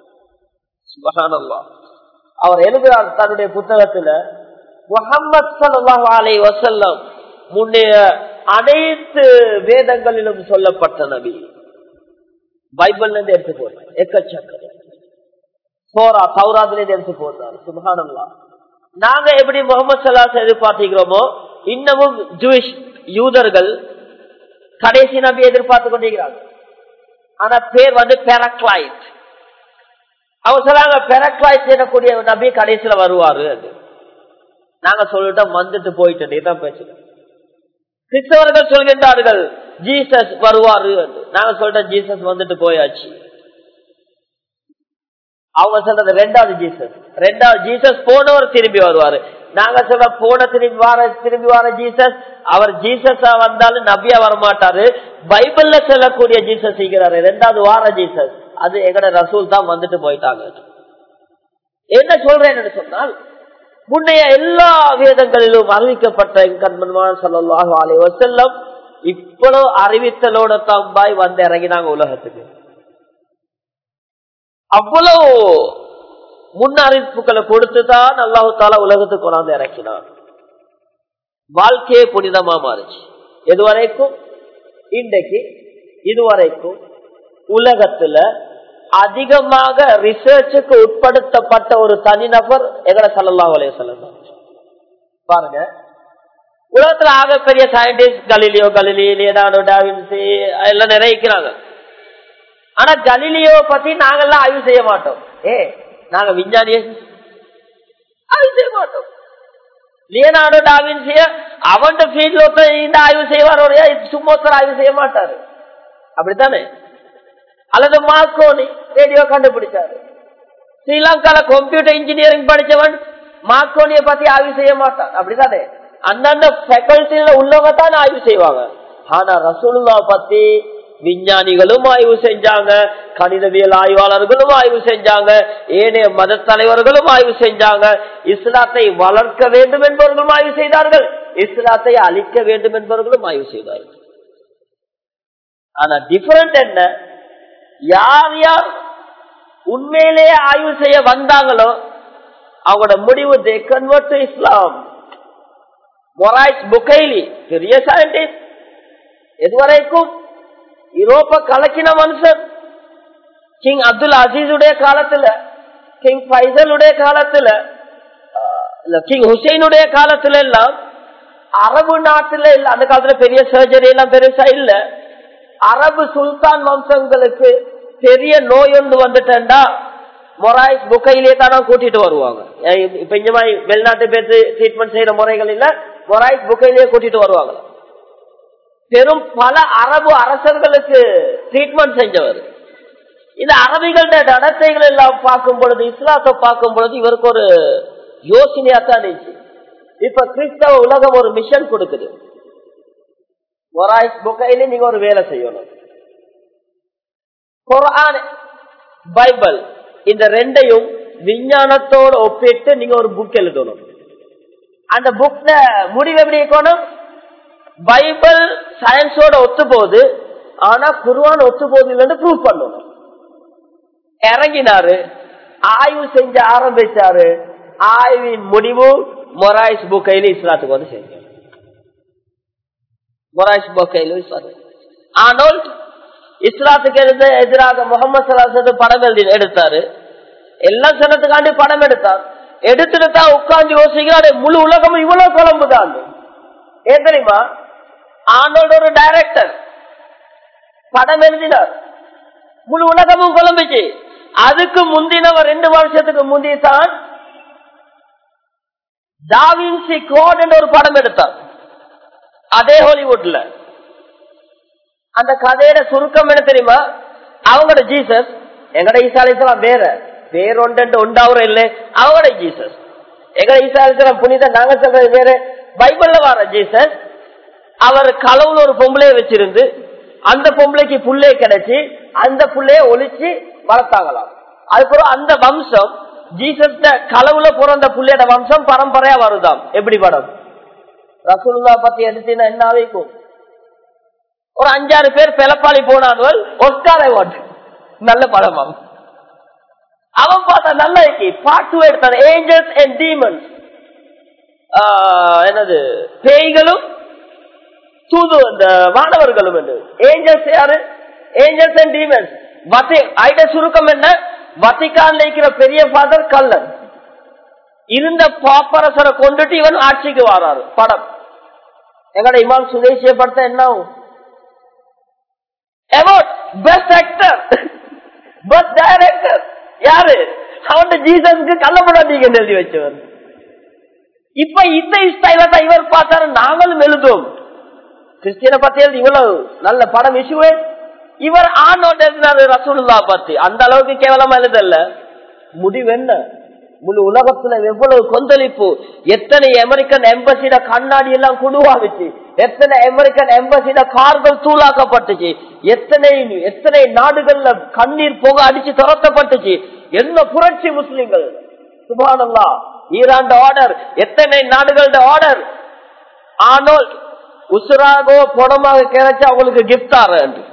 Speaker 1: அவர் எழுதுறார் தன்னுடைய புத்தகத்துல முகமது சல்லாஹ் அலை வசல்லம் முன்னைய அனைத்து வேதங்களிலும் சொல்லப்பட்ட நபி பைபிள்ல இருந்து எடுத்து போடுறார் எக்கச்சக்க சோரா சௌராதுல இருந்து எடுத்து போடுறாரு சுபகானல்லா நாங்க எப்படி முகமது சல்லாஸ் எதிர்பார்த்திக்கிறோமோ இன்னமும் ஜூஷ் யூதர்கள் கடைசி நபி எதிர்பார்த்து கொண்டிருக்கிறாங்க ஆனா பேர் வந்து பெரக்லைட் அவங்க சொல்றாங்க பெரக்லைட் செய்யக்கூடிய நபி கடைசியில வருவாரு அது நாங்க சொல்லிட்டோம் வந்துட்டு போயிட்டு தான் பேசுறோம் கிறிஸ்தவர்கள் சொல்கின்றார்கள் ஜீசஸ் வருவாரு நாங்க சொல்றோம் ஜீசஸ் வந்துட்டு போயாச்சு அவங்க சொல்றது ரெண்டாவது ஜீசஸ் ரெண்டாவது ஜீசஸ் போனவர் திரும்பி வருவாரு நாங்க சொல்ற போன திரும்பி வார திரும்பி வார ஜீசஸ் அவர் ஜீசஸா வந்தாலும் நபியா வரமாட்டாரு பைபிள்ல சொல்லக்கூடிய ஜீசஸ் செய்கிறாரு ரெண்டாவது வார ஜீசஸ் அது எங்கட ரசூல் தான் வந்துட்டு போயிட்டாங்க என்ன சொல்றேன்னு சொன்னால் முன்னைய எல்லா வேதங்களிலும் அறிவிக்கப்பட்ட கண்மன்மான சொல்லலாம் அலை வசல்லம் இவ்வளவு அறிவித்தலோட தம்பாய் வந்து இறங்கினாங்க உலகத்துக்கு அவ்வளவு முன் அறிவிப்புகளை கொடுத்துதான் அல்லாஹு தாலா உலகத்துக்கு கொண்டாந்து இறக்கினான் வாழ்க்கையே புனிதமா மாறுச்சு எதுவரைக்கும் இன்றைக்கு இதுவரைக்கும் உலகத்துல அதிகமாக ரிசர்ச்சுக்கு உட்படுத்தப்பட்ட ஒரு தனிநபர் எங்களை சல்லா அலைய சொல்ல பாருங்க உலகத்துல ஆக பெரிய scientist Galileo Galilei Leonardo da Vinci எல்லாம் நிறைய இருக்கிறாங்க ஆனா கலிலியோ பத்தி நாங்கெல்லாம் ஆய்வு செய்ய மாட்டோம் ஏ நாங்க விஞ்ஞானிய ஆய்வு செய்ய மாட்டோம் லியனார்டோ டாவின்சிய அவன் ஃபீல்ட்ல ஒருத்தர் இந்த ஆய்வு செய்வார் சும்மா ஒருத்தர் ஆய்வு செய்ய மாட்டாரு அப்படித்தானே அல்லது மார்க்கோனி ரேடியோ கண்டுபிடிச்சாரு ஸ்ரீலங்கால கம்ப்யூட்டர் இன்ஜினியரிங் படிச்சவன் மார்க்கோனிய பத்தி ஆய்வு செய்ய மாட்டான் அப்படித்தானே அந்தந்த ஃபேக்கல்ட்டில உள்ளவங்க தான் ஆய்வு செய்வாங்க ஆனா ரசூலுல்லா பத்தி விஞ்ஞானிகளும் ஆய்வு செஞ்சாங்க கணிதவியல் ஆய்வாளர்களும் ஆய்வு செஞ்சாங்க ஏனைய மத தலைவர்களும் ஆய்வு செஞ்சாங்க இஸ்லாத்தை வளர்க்க வேண்டும் என்பவர்களும் ஆய்வு செய்தார்கள் இஸ்லாத்தை அழிக்க வேண்டும் என்பவர்களும் ஆய்வு செய்தார்கள் ஆனா டிஃபரெண்ட் என்ன யார் யார் உண்மையிலேயே ஆய்வு செய்ய வந்தாங்களோ அவங்களோட முடிவு they convert to Islam Maurice Bucaille பெரிய சயின்டிஸ்ட் எதுவரைக்கும் யூரோப்ப கலக்கின மனுஷன் கிங் அப்துல் அசீஸுடைய காலத்துல கிங் பைசலுடைய காலத்துல கிங் ஹுசைனுடைய காலத்துல எல்லாம் அரபு நாட்டுல இல்ல அந்த காலத்துல பெரிய சர்ஜரி எல்லாம் பெருசா இல்ல அரபு சுல்தான் வம்சங்களுக்கு பெரிய நோய் ஒன்று வந்துட்டா மொராய்ஸ் புக்கையிலே தானே கூட்டிட்டு வருவாங்க இப்ப இந்த மாதிரி வெளிநாட்டு பேருக்கு ட்ரீட்மெண்ட் செய்யற முறைகள் இல்ல மொராய்ஸ் புக்கையிலேயே கூட்டிட்டு வருவாங்க பெரும் பல அரபு அரசர்களுக்கு ட்ரீட்மெண்ட் செஞ்சவர் இந்த அரபிகளோட நடத்தைகள் எல்லாம் பார்க்கும் பொழுது இஸ்லாத்தை பார்க்கும் பொழுது இவருக்கு ஒரு யோசனையா தான் இருந்துச்சு இப்ப கிறிஸ்தவ உலகம் ஒரு மிஷன் கொடுக்குது மொராய்ஸ் புக்கையில நீங்க ஒரு வேலை செய்யணும் குரான் பைபிள் இந்த ரெண்டையும் விஞ்ஞானத்தோட ஒப்பிட்டு நீங்க ஒரு புக் எழுதணும் அந்த புக்ல முடிவு எப்படி இருக்கணும் பைபிள் சயின்ஸோட ஒத்து போகுது ஆனா குருவான் ஒத்து போகுது இல்லைன்னு ப்ரூவ் பண்ணணும் இறங்கினாரு ஆய்வு செஞ்ச ஆரம்பிச்சாரு ஆய்வின் முடிவு மொராய்ஸ் புக்கையில இஸ்லாத்துக்கு வந்து செஞ்சார் மொராய்ஸ் புக்கையில இஸ்லாத்துக்கு ஆனால் இஸ்லாத்துக்கு எழுத எதிராக முகமது சலாசத்து படம் எழுதி எடுத்தாரு எல்லாம் சொன்னதுக்காண்டி படம் எடுத்தார் எடுத்துட்டு தான் உட்கார்ந்து யோசிக்கிறாரு முழு உலகமும் இவ்வளவு குழம்புதான் ஏன் தெரியுமா ஆனோட ஒரு டைரக்டர் படம் எழுதினார் முழு உலகமும் குழம்புச்சு அதுக்கு முந்தினவர் ரெண்டு வருஷத்துக்கு முந்தி தான் டாவின்சி கோட் ஒரு படம் எடுத்தார் அதே ஹாலிவுட்ல அந்த கதையோட சுருக்கம் என்ன தெரியுமா அவங்களோட ஜீசஸ் எங்கட ஈசாலிசலாம் வேற வேற ஒன்று உண்டாவுற இல்லை அவங்களோட ஜீசஸ் எங்கட ஈசாலிசலாம் புனித நாங்க சொல்றது வேற பைபிள்ல வர ஜீசஸ் அவர் களவுல ஒரு பொம்பளைய வச்சிருந்து அந்த பொம்பளைக்கு புள்ளைய கிடைச்சி அந்த புள்ளைய ஒழிச்சு வளர்த்தாங்களாம் அதுக்கப்புறம் அந்த வம்சம் ஜீசஸ் களவுல பிறந்த புள்ளையோட வம்சம் பரம்பரையா வருதாம் எப்படி படம் ரசூல்லா பத்தி எடுத்தீங்கன்னா என்ன ஆகிக்கும் ஒரு அஞ்சாறு பேர் பிளப்பாளி போனார்கள் ஒஸ்கார் அவார்டு நல்ல படமா அவன் பார்த்தா நல்ல பாட்டு எடுத்தான் ஏஞ்சல்ஸ் அண்ட் டீமன்ஸ் என்னது பேய்களும் தூது அந்த மாணவர்களும் ஏஞ்சல்ஸ் யாரு ஏஞ்சல்ஸ் அண்ட் டீமன்ஸ் ஐட சுருக்கம் என்ன வத்திகான்ல இருக்கிற பெரிய ஃபாதர் கல்லன் இருந்த பாப்பரசரை கொண்டுட்டு இவன் ஆட்சிக்கு வராரு படம் எங்கட இமாம் சுதேசிய படத்தை என்ன ஆகும் award best actor best director யாரு அவன் ஜீசஸ்க்கு கள்ளப்படாதீங்க எழுதி வச்சவர் இப்ப இந்த ஸ்டைல தான் இவர் பார்த்தாரு நாங்களும் எழுதுவோம் கிறிஸ்டியனை பத்தி எழுதி இவ்வளவு நல்ல படம் இஷ்யூவே இவர் ஆணோட எழுதினாரு ரசூலுல்லா பத்தி அந்த அளவுக்கு கேவலமா எழுதல முடிவு என்ன முழு உலகத்துல எவ்வளவு கொந்தளிப்பு எத்தனை அமெரிக்கன் எம்பசிட கண்ணாடி எல்லாம் குடுவாவிச்சு எத்தனை அமெரிக்கன் எம்பசிட கார்கள் தூளாக்கப்பட்டுச்சு எத்தனை எத்தனை நாடுகள்ல கண்ணீர் போக அடிச்சு துரத்தப்பட்டுச்சு என்ன புரட்சி முஸ்லிம்கள் சுபானல்லா ஈரான் ஆர்டர் எத்தனை நாடுகளோட ஆர்டர் ஆனால் உசுராகோ பணமாக கிடைச்சா அவங்களுக்கு கிஃப்ட் ஆறு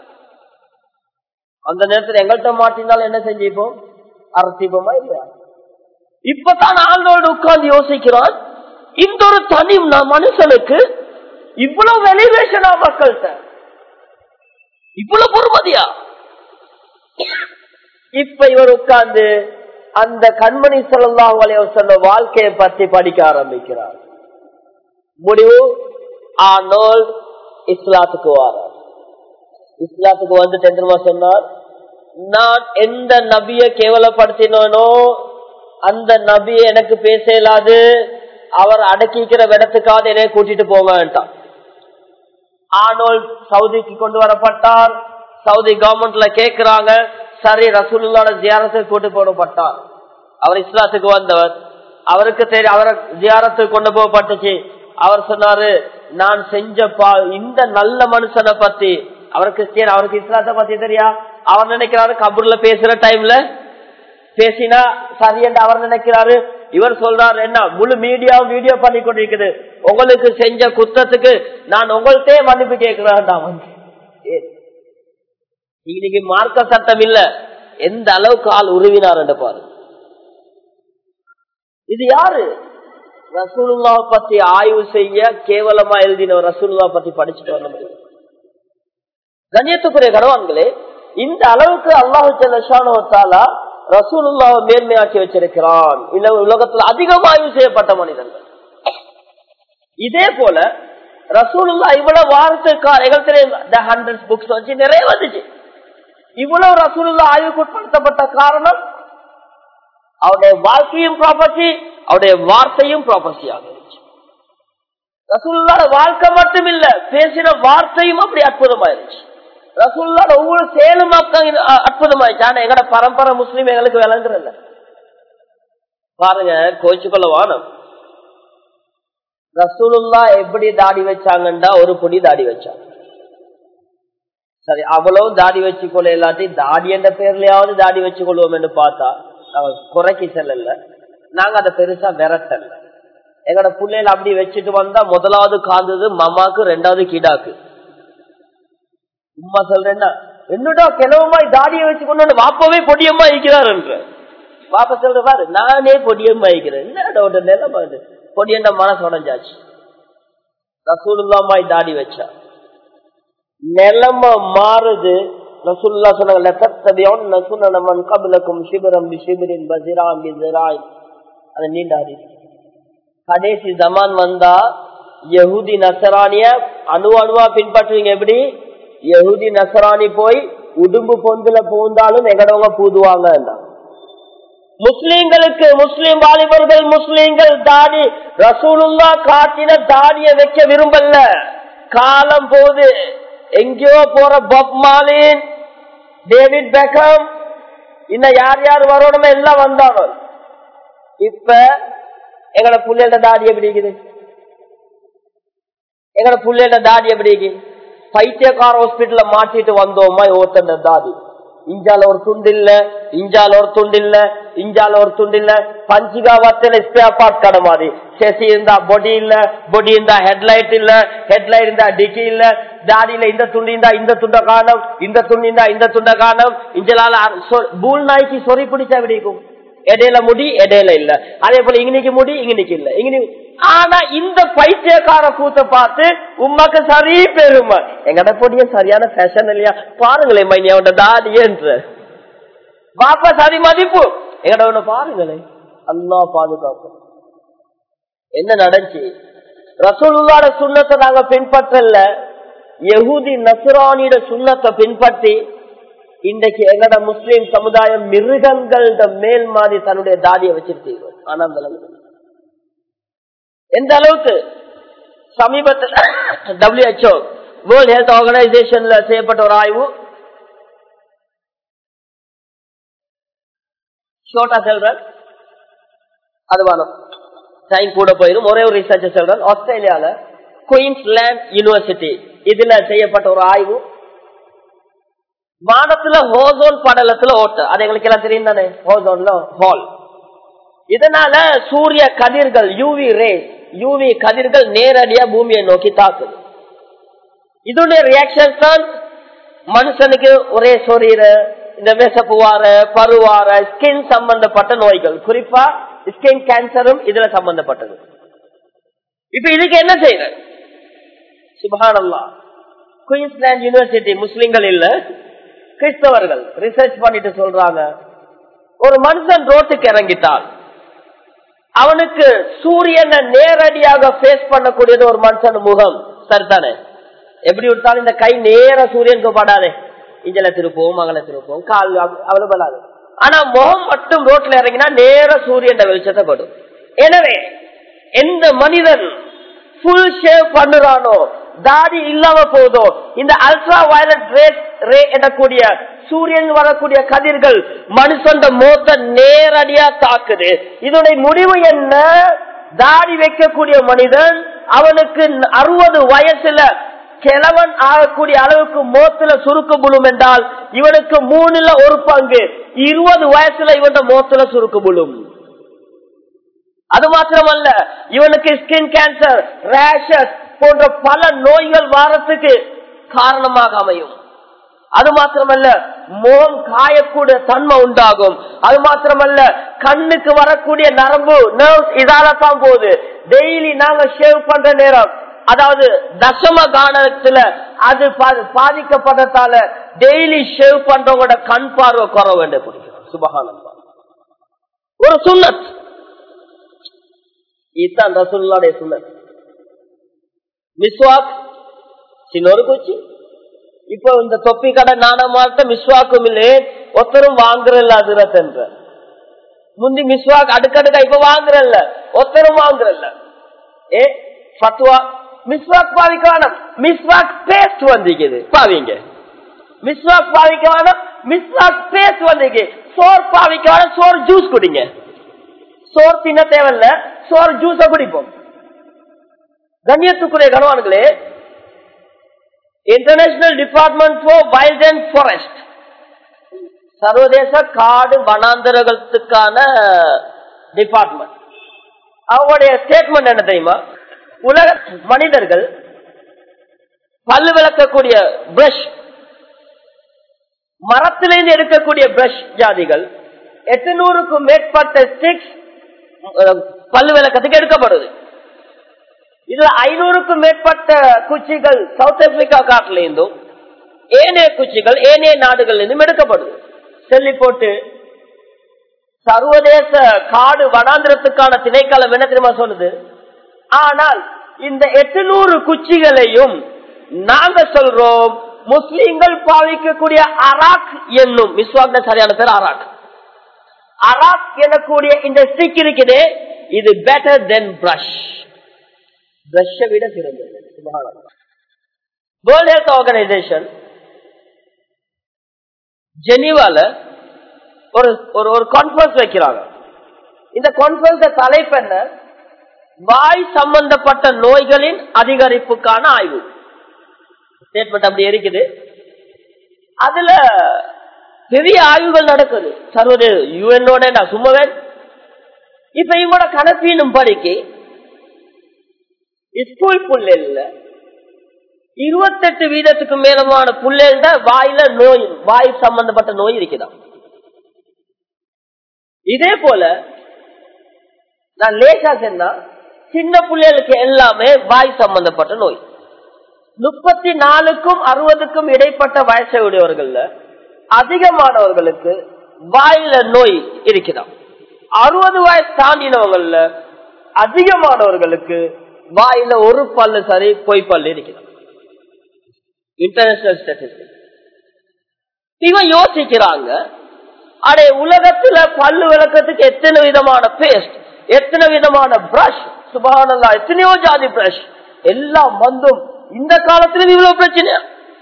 Speaker 1: அந்த நேரத்தில் எங்கள்கிட்ட மாட்டினாலும் என்ன செஞ்சிப்போம் அரசிப்போமா இல்லையா இப்பதான் ஆளோடு உட்கார்ந்து யோசிக்கிறான் இந்த ஒரு தனி மனுஷனுக்கு இவ்வளவு வெலிவேஷனா மக்கள்கிட்ட இவ்வளவு பொறுமதியா இப்ப இவர் உட்கார்ந்து அந்த கண்மணி சொல்லலாம் சொன்ன வாழ்க்கையை பத்தி படிக்க ஆரம்பிக்கிறார் முடிவு ஆனோல் இஸ்லாத்துக்கு வாரார் இஸ்லாத்துக்கு வந்து தெரியுமா சொன்னார் நான் எந்த நபிய கேவலப்படுத்தினோ அந்த நபி எனக்கு பேச இயலாது அவர் அடக்கிக்கிற இடத்துக்காவது என்னை கூட்டிட்டு போங்கன்ட்டான் ஆனோல் சவுதிக்கு கொண்டு வரப்பட்டார் சவுதி கவர்மெண்ட்ல கேக்குறாங்க சரி ரசூலுல்லாட ஜியாரத்துக்கு கூட்டு போடப்பட்டார் அவர் இஸ்லாத்துக்கு வந்தவர் அவருக்கு தெரியும் அவரை ஜியாரத்துக்கு கொண்டு போகப்பட்டுச்சு அவர் சொன்னாரு நான் செஞ்ச பா இந்த நல்ல மனுஷனை பத்தி அவர் கிறிஸ்டியன் அவருக்கு இஸ்லாத்தை பத்தி தெரியா அவர் நினைக்கிறாரு கபூர்ல பேசுற டைம்ல பேசினா சரி என்று அவர் நினைக்கிறாரு இவர் சொல்றாரு என்ன முழு மீடியாவும் வீடியோ பண்ணி கொண்டிருக்குது உங்களுக்கு செஞ்ச குத்தத்துக்கு நான் உங்கள்கிட்டே மன்னிப்பு கேட்கிறேன் இன்னைக்கு மார்க்க சட்டம் இல்ல எந்த அளவுக்கு ஆள் உருவினார் என்று பாரு இது யாரு ரசூலுல்லா பத்தி ஆய்வு செய்ய கேவலமா எழுதின ரசூலுல்லா பத்தி படிச்சுட்டு வர முடியும் கண்ணியத்துக்குரிய கணவான்களே இந்த அளவுக்கு அல்லாஹு செல்லா ரசூலுல்லாவை மேன்மையாக்கி வச்சிருக்கிறான் இந்த உலகத்துல அதிகம் ஆய்வு செய்யப்பட்ட மனிதர்கள் இதே போல ரசூலுல்லா இவ்வளவு வாரத்துக்கு ஹண்ட்ரட் புக்ஸ் வச்சு நிறைய வந்துச்சு இவ்வளவு ரசூலுல்லா ஆய்வுக்கு உட்படுத்தப்பட்ட காரணம் அவருடைய வாழ்க்கையும் ப்ராப்பர்ட்டி அவருடைய வார்த்தையும் ப்ராப்பர்ட்டி ஆகிருச்சு ரசூல்லாட வாழ்க்கை மட்டும் இல்ல பேசின வார்த்தையும் அப்படி அற்புதமாயிருச்சு ரசூல்லாட ஒவ்வொரு செயலும் அற்புதமாயிருச்சு ஆனா எங்கட பரம்பரை முஸ்லீம் எங்களுக்கு விளங்குறதில்ல பாருங்க கோச்சுக்கொள்ள வானம் ரசூலுல்லா எப்படி தாடி வச்சாங்கண்டா ஒரு பொடி தாடி வச்சாங்க சரி அவ்வளவு தாடி வச்சுக்கொள்ள இல்லாட்டி தாடி என்ற பேர்லயாவது தாடி வச்சு கொள்வோம் என்று பார்த்தா குறைக்கு செல்லல நாங்க அதை பெருசா விரட்டல எங்களோட பிள்ளைகள் அப்படி வச்சுட்டு வந்தா முதலாவது காந்தது மமாக்கு ரெண்டாவது கீடாக்கு உமா சொல்றேன்னா என்னடா கிளவமாய் தாடியை வச்சு கொண்டு வாப்பவே பொடியம்மா இருக்கிறார் என்று பாப்பா சொல்ற பாரு நானே பொடியம்மா இருக்கிறேன் என்ன நிலைமை பொடியண்ட மனசு உடஞ்சாச்சு ரசூலுல்லாமாய் தாடி வச்சா நிலைமை மாறுது ரசூல்லா சொன்னாங்க நீண்டாடி கடைசி ஜமான் வந்தா யகுதி நசராணிய அணு அணுவா பின்பற்றுவீங்க எப்படி யகுதி நசராணி போய் உடும்பு பொந்துல பூந்தாலும் எங்கடவங்க பூதுவாங்க முஸ்லீம்களுக்கு முஸ்லீம் வாலிபர்கள் முஸ்லீம்கள் தாடி ரசூலுல்லா காட்டின தாடிய வைக்க விரும்பல காலம் போது எங்கேயோ போற பப் மாலின் டேவிட் பெக்கம் இன்னும் யார் யார் வரணுமோ எல்லாம் வந்தாங்க இப்ப எங்கட புள்ளையோட தாடி எப்படி இருக்குது எங்கட புள்ளையோட தாடி எப்படி இருக்குது பைத்தியக்கார ஹாஸ்பிட்டல்ல மாட்டிட்டு வந்தோமா ஒருத்தன் தாடி இஞ்சால ஒரு துண்டு இல்ல இஞ்சால ஒரு துண்டு இல்ல இஞ்சால ஒரு துண்டு இல்ல பஞ்சிகா வத்தல ஸ்பேர் பார்ட் கடை மாதிரி செசி இருந்தா பொடி இல்ல பொடி இருந்தா ஹெட்லைட் இல்ல ஹெட்லைட் இருந்தா டிக்கி இல்ல தாடியில இந்த துண்டு இருந்தா இந்த துண்ட காணும் இந்த துண்டு இருந்தா இந்த துண்ட காணும் இஞ்சலால பூல் நாய்க்கு சொறி பிடிச்சா விடிக்கும் இடையில முடி இடையில இல்ல அதே போல இங்கனைக்கு முடி இங்கனைக்கு இல்ல இங்க ஆனா இந்த பைத்தியக்கார கூத்த பார்த்து உமாக்கு சரி பெருமை எங்கட பொடிய சரியான ஃபேஷன் இல்லையா பாருங்களேன் மைனி அவன் தாடியன்ற பாப்பா சரி மதிப்பு எங்கட ஒண்ணு பாருங்களேன் அல்லா பாதுகாப்பு என்ன நடந்துச்சு ரசூலுல்லாட சுண்ணத்தை நாங்க பின்பற்றல யகுதி நசுரானியோட சுண்ணத்தை பின்பற்றி இன்றைக்கு எங்கட முஸ்லீம் சமுதாயம் மிருகங்கள மேல் மாதிரி தன்னுடைய தாடியை வச்சிருக்கீங்க ஆனா அந்த அளவுக்கு எந்த அளவுக்கு சமீபத்தில் டபிள்யூஹெச்ஓ வேர்ல்ட் ஹெல்த் ஆர்கனைசேஷன்ல செய்யப்பட்ட ஒரு ஆய்வு ஷோட்டா செல்றேன் அது வேணும் டைம் கூட போயிடும் ஒரே ஒரு ரிசர்ச் சொல்றேன் ஆஸ்திரேலியால குயின்ஸ்லாண்ட் யூனிவர்சிட்டி இதுல செய்யப்பட்ட ஒரு ஆய்வு வானத்துல ஹோசோன் படலத்துல ஓட்டு அது எங்களுக்கு எல்லாம் தெரியும் தானே ஹோசோன்ல ஹால் இதனால சூரிய கதிர்கள் யூவி ரேஸ் யூவி கதிர்கள் நேரடியா பூமியை நோக்கி தாக்குது இதனுடைய ரியாக்ஷன் தான் மனுஷனுக்கு ஒரே சொரீர இந்த விசப்புவார பருவார ஸ்கின் சம்பந்தப்பட்ட நோய்கள் குறிப்பா ஸ்கின் கேன்சரும் இதுல சம்பந்தப்பட்டது இப்ப இதுக்கு என்ன செய்யற சுபஹானல்லா குயின்ஸ்லாண்ட் யூனிவர்சிட்டி முஸ்லிம்கள் இல்ல கிறிஸ்தவர்கள் ரிசர்ச் பண்ணிட்டு சொல்றாங்க ஒரு மனுஷன் ரோட்டுக்கு இறங்கிட்டால் அவனுக்கு சூரியனை நேரடியாக ஃபேஸ் பண்ணக்கூடியது ஒரு மனுஷன் முகம் சரிதானே எப்படி விட்டாலும் இந்த கை நேர சூரியனுக்கு படாதே இஞ்சல திருப்போம் மகள திருப்போம் கால் அவ்வளவு படாது ஆனா முகம் மட்டும் ரோட்ல இறங்கினா நேர சூரியன் வெளிச்சத்தை படும் எனவே எந்த மனிதன் ஃபுல் ஷேவ் பண்ணுறானோ தாடி இல்லாம போதோ இந்த அல்ட்ரா வயலட் ரே ரே எனக்கூடிய சூரியன் வரக்கூடிய கதிர்கள் மனுஷன் மோத்த நேரடியா தாக்குது இதனுடைய முடிவு என்ன தாடி வைக்கக்கூடிய மனிதன் அவனுக்கு அறுபது வயசுல கிழவன் ஆகக்கூடிய அளவுக்கு மோத்துல சுருக்க முழும் என்றால் இவனுக்கு மூணுல ஒரு பங்கு இருபது வயசுல இவன் மோத்துல சுருக்க முழும் அது மாத்திரமல்ல இவனுக்கு ஸ்கின் கேன்சர் ரேஷஸ் போன்ற பல நோய்கள் வாரத்துக்கு காரணமாக அமையும் அது மாத்திரமல்ல மோகம் காயக்கூடிய தன்மை உண்டாகும் அது மாத்திரமல்ல கண்ணுக்கு வரக்கூடிய நரம்பு நர்வ்ஸ் இதால தான் போகுது டெய்லி நாங்க ஷேவ் பண்ற நேரம் அதாவது தசம கானத்துல அது பாதிக்கப்பட்டதால டெய்லி ஷேவ் பண்றவங்களோட கண் பார்வை குறை வேண்டும் சுபகானந்தா ஒரு சுண்ணத் இதுதான் ரசூல்லாடைய சுண்ணத் மிஸ்வாக் சின்னொரு குச்சி இப்ப இந்த தொப்பி கடை நாணமாட்ட மிஸ்வாக்கும் இல்லே ஒத்தரும் வாங்குறல்ல அதிரத் என்ற முந்தி மிஸ்வாக் அடுக்கடுக்கா இப்ப வாங்குறல்ல ஒத்தரும் வாங்குறல்ல ஏ ஃபத்வா மிஸ்வாக் பாவிக்க வேணாம் மிஸ்வாக் பேஸ்ட் வந்திக்குது பாவிங்க மிஸ்வாக் பாவிக்க வேணாம் மிஸ்வாக் பேஸ்ட் வந்திருக்கு சோர் பாவிக்க வேணாம் சோர் ஜூஸ் குடிங்க சோர் தின்ன தேவையில்ல சோர் ஜூஸ குடிப்போம் கண்ணியத்துக்குரிய கணவான்களே international department for wild and forest சர்வதேச காடு வனாந்தரத்துக்கான டிபார்ட்மெண்ட் அவங்களுடைய ஸ்டேட்மெண்ட் என்ன தெரியுமா உலக மனிதர்கள் பல்லு விளக்கக்கூடிய பிரஷ் மரத்திலிருந்து எடுக்கக்கூடிய பிரஷ் ஜாதிகள் எட்டுநூறுக்கும் மேற்பட்ட ஸ்டிக்ஸ் பல்லு விளக்கத்துக்கு எடுக்கப்படுது இதுல ஐநூறுக்கும் மேற்பட்ட குச்சிகள் சவுத் ஆப்பிரிக்கா காட்டுல இருந்தும் ஏனைய குச்சிகள் ஏனைய நாடுகள் இருந்தும் எடுக்கப்படுது செல்லி போட்டு சர்வதேச காடு வனாந்திரத்துக்கான திணைக்களம் என்ன தெரியுமா சொல்லுது ஆனால் இந்த எட்டுநூறு குச்சிகளையும் நாங்க சொல்றோம் முஸ்லீம்கள் பாவிக்கக்கூடிய அராக் என்னும் மிஸ்வாக்ன சரியான பேர் அராக் அராக் எனக்கூடிய இந்த ஸ்டிக் இருக்குது இது பெட்டர் தென் பிரஷ் பிரஷை விட சிறந்தது வேர்ல்ட் ஹெல்த் ஆர்கனைசேஷன் ஜெனீவால ஒரு ஒரு ஒரு கான்பரன்ஸ் வைக்கிறாங்க இந்த கான்பரன்ஸ் தலைப்பு என்ன வாய் சம்பந்தப்பட்ட நோய்களின் அதிகரிப்புக்கான ஆய்வு ஸ்டேட்மெண்ட் அப்படி இருக்குது அதுல பெரிய ஆய்வுகள் நடக்குது சர்வதேச யூஎனோட நான் சும்மாவே இப்ப இவங்களோட கணப்பீனும் படிக்கு ஸ்கூல் புள்ளல இருபத்தெட்டு வீதத்துக்கு மேலமான புள்ளல்ட வாயில நோய் வாய் சம்பந்தப்பட்ட நோய் இருக்குதான் இதே போல நான் லேசா சொன்னா சின்ன பிள்ளைகளுக்கு எல்லாமே வாய் சம்பந்தப்பட்ட நோய் முப்பத்தி நாலுக்கும் அறுபதுக்கும் இடைப்பட்ட வயசை உடையவர்கள்ல அதிகமானவர்களுக்கு வாயில நோய் இருக்குதான் அறுபது வயசு தாண்டினவங்கள்ல அதிகமானவர்களுக்கு வாயில ஒரு பல்லு சரி பொய் பல்லு இருக்கிறான் இன்டர்நேஷனல் ஸ்டாட்டிஸ்டிக் இவன் யோசிக்கிறாங்க அடே உலகத்துல பல்லு விளக்கத்துக்கு எத்தனை விதமான பேஸ்ட் எத்தனை விதமான பிரஷ் சுபானல்லா எத்தனையோ ஜாதி பிரஷ் எல்லாம் வந்தும் இந்த காலத்துல இவ்வளவு பிரச்சனை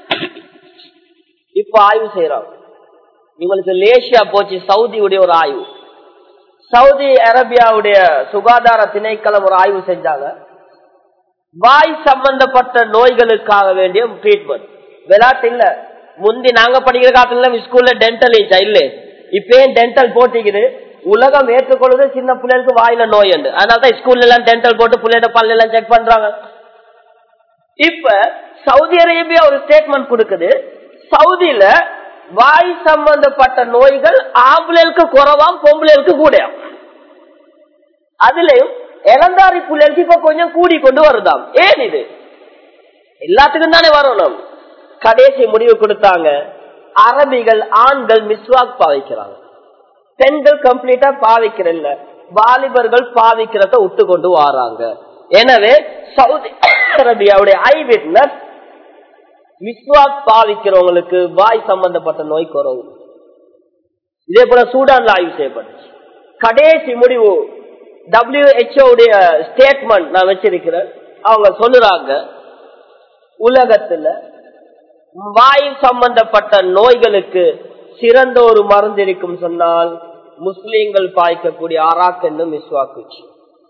Speaker 1: இப்ப ஆய்வு செய்யறாங்க இவங்களுக்கு லேசியா போச்சு சவுதியுடைய ஒரு ஆய்வு சவுதி அரேபியாவுடைய சுகாதார திணைக்களம் ஒரு ஆய்வு செஞ்சாங்க வாய் சம்பந்தப்பட்ட நோய்களுக்காக வேண்டிய ட்ரீட்மெண்ட் விளையாட்டு இல்ல முந்தி நாங்க படிக்கிற காலத்துல ஸ்கூல்ல டென்டல் இருந்துச்சா இல்ல இப்பயும் டென்டல் போட்டிக்குது உலகம் ஏற்றுக்கொள்வது சின்ன பிள்ளைகளுக்கு வாயில நோய் உண்டு அதனாலதான் ஸ்கூல்ல எல்லாம் டென்டல் போட்டு பிள்ளையோட பல்ல எல்லாம் செக் பண்றாங்க இப்ப சவுதி அரேபியா ஒரு ஸ்டேட்மெண்ட் கொடுக்குது சவுதியில வாய் சம்பந்தப்பட்ட நோய்கள் ஆம்பளைகளுக்கு குறவாம் பொம்பளைகளுக்கு கூட அதுலயும் இளந்தாரி புள்ளைகளுக்கு இப்ப கொஞ்சம் கூடி கொண்டு வருதாம் ஏன் இது எல்லாத்துக்கும் தானே வரணும் கடைசி முடிவு கொடுத்தாங்க அரபிகள் ஆண்கள் மிஸ்வாக் பாவிக்கிறாங்க பெண்கள் கம்ப்ளீட்டா பாவிக்கிறல்ல வாலிபர்கள் பாவிக்கிறத விட்டு கொண்டு வராங்க எனவே சவுதி அரேபியாவுடைய ஐ விட்னஸ் மிஸ்வாக் பாவிக்கிறவங்களுக்கு வாய் சம்பந்தப்பட்ட நோய் குறவு இதே போல சூடான்ல ஆய்வு செய்யப்பட்டுச்சு கடைசி முடிவு WHO உடைய ஸ்டேட்மெண்ட் நான் வச்சிருக்கிறேன் அவங்க சொல்லுறாங்க உலகத்துல வாய் சம்பந்தப்பட்ட நோய்களுக்கு சிறந்த ஒரு மருந்து இருக்கும் சொன்னால் முஸ்லீம்கள் பாய்க்கக்கூடிய ஆராக் என்னும் மிஸ்வாக்குச்சு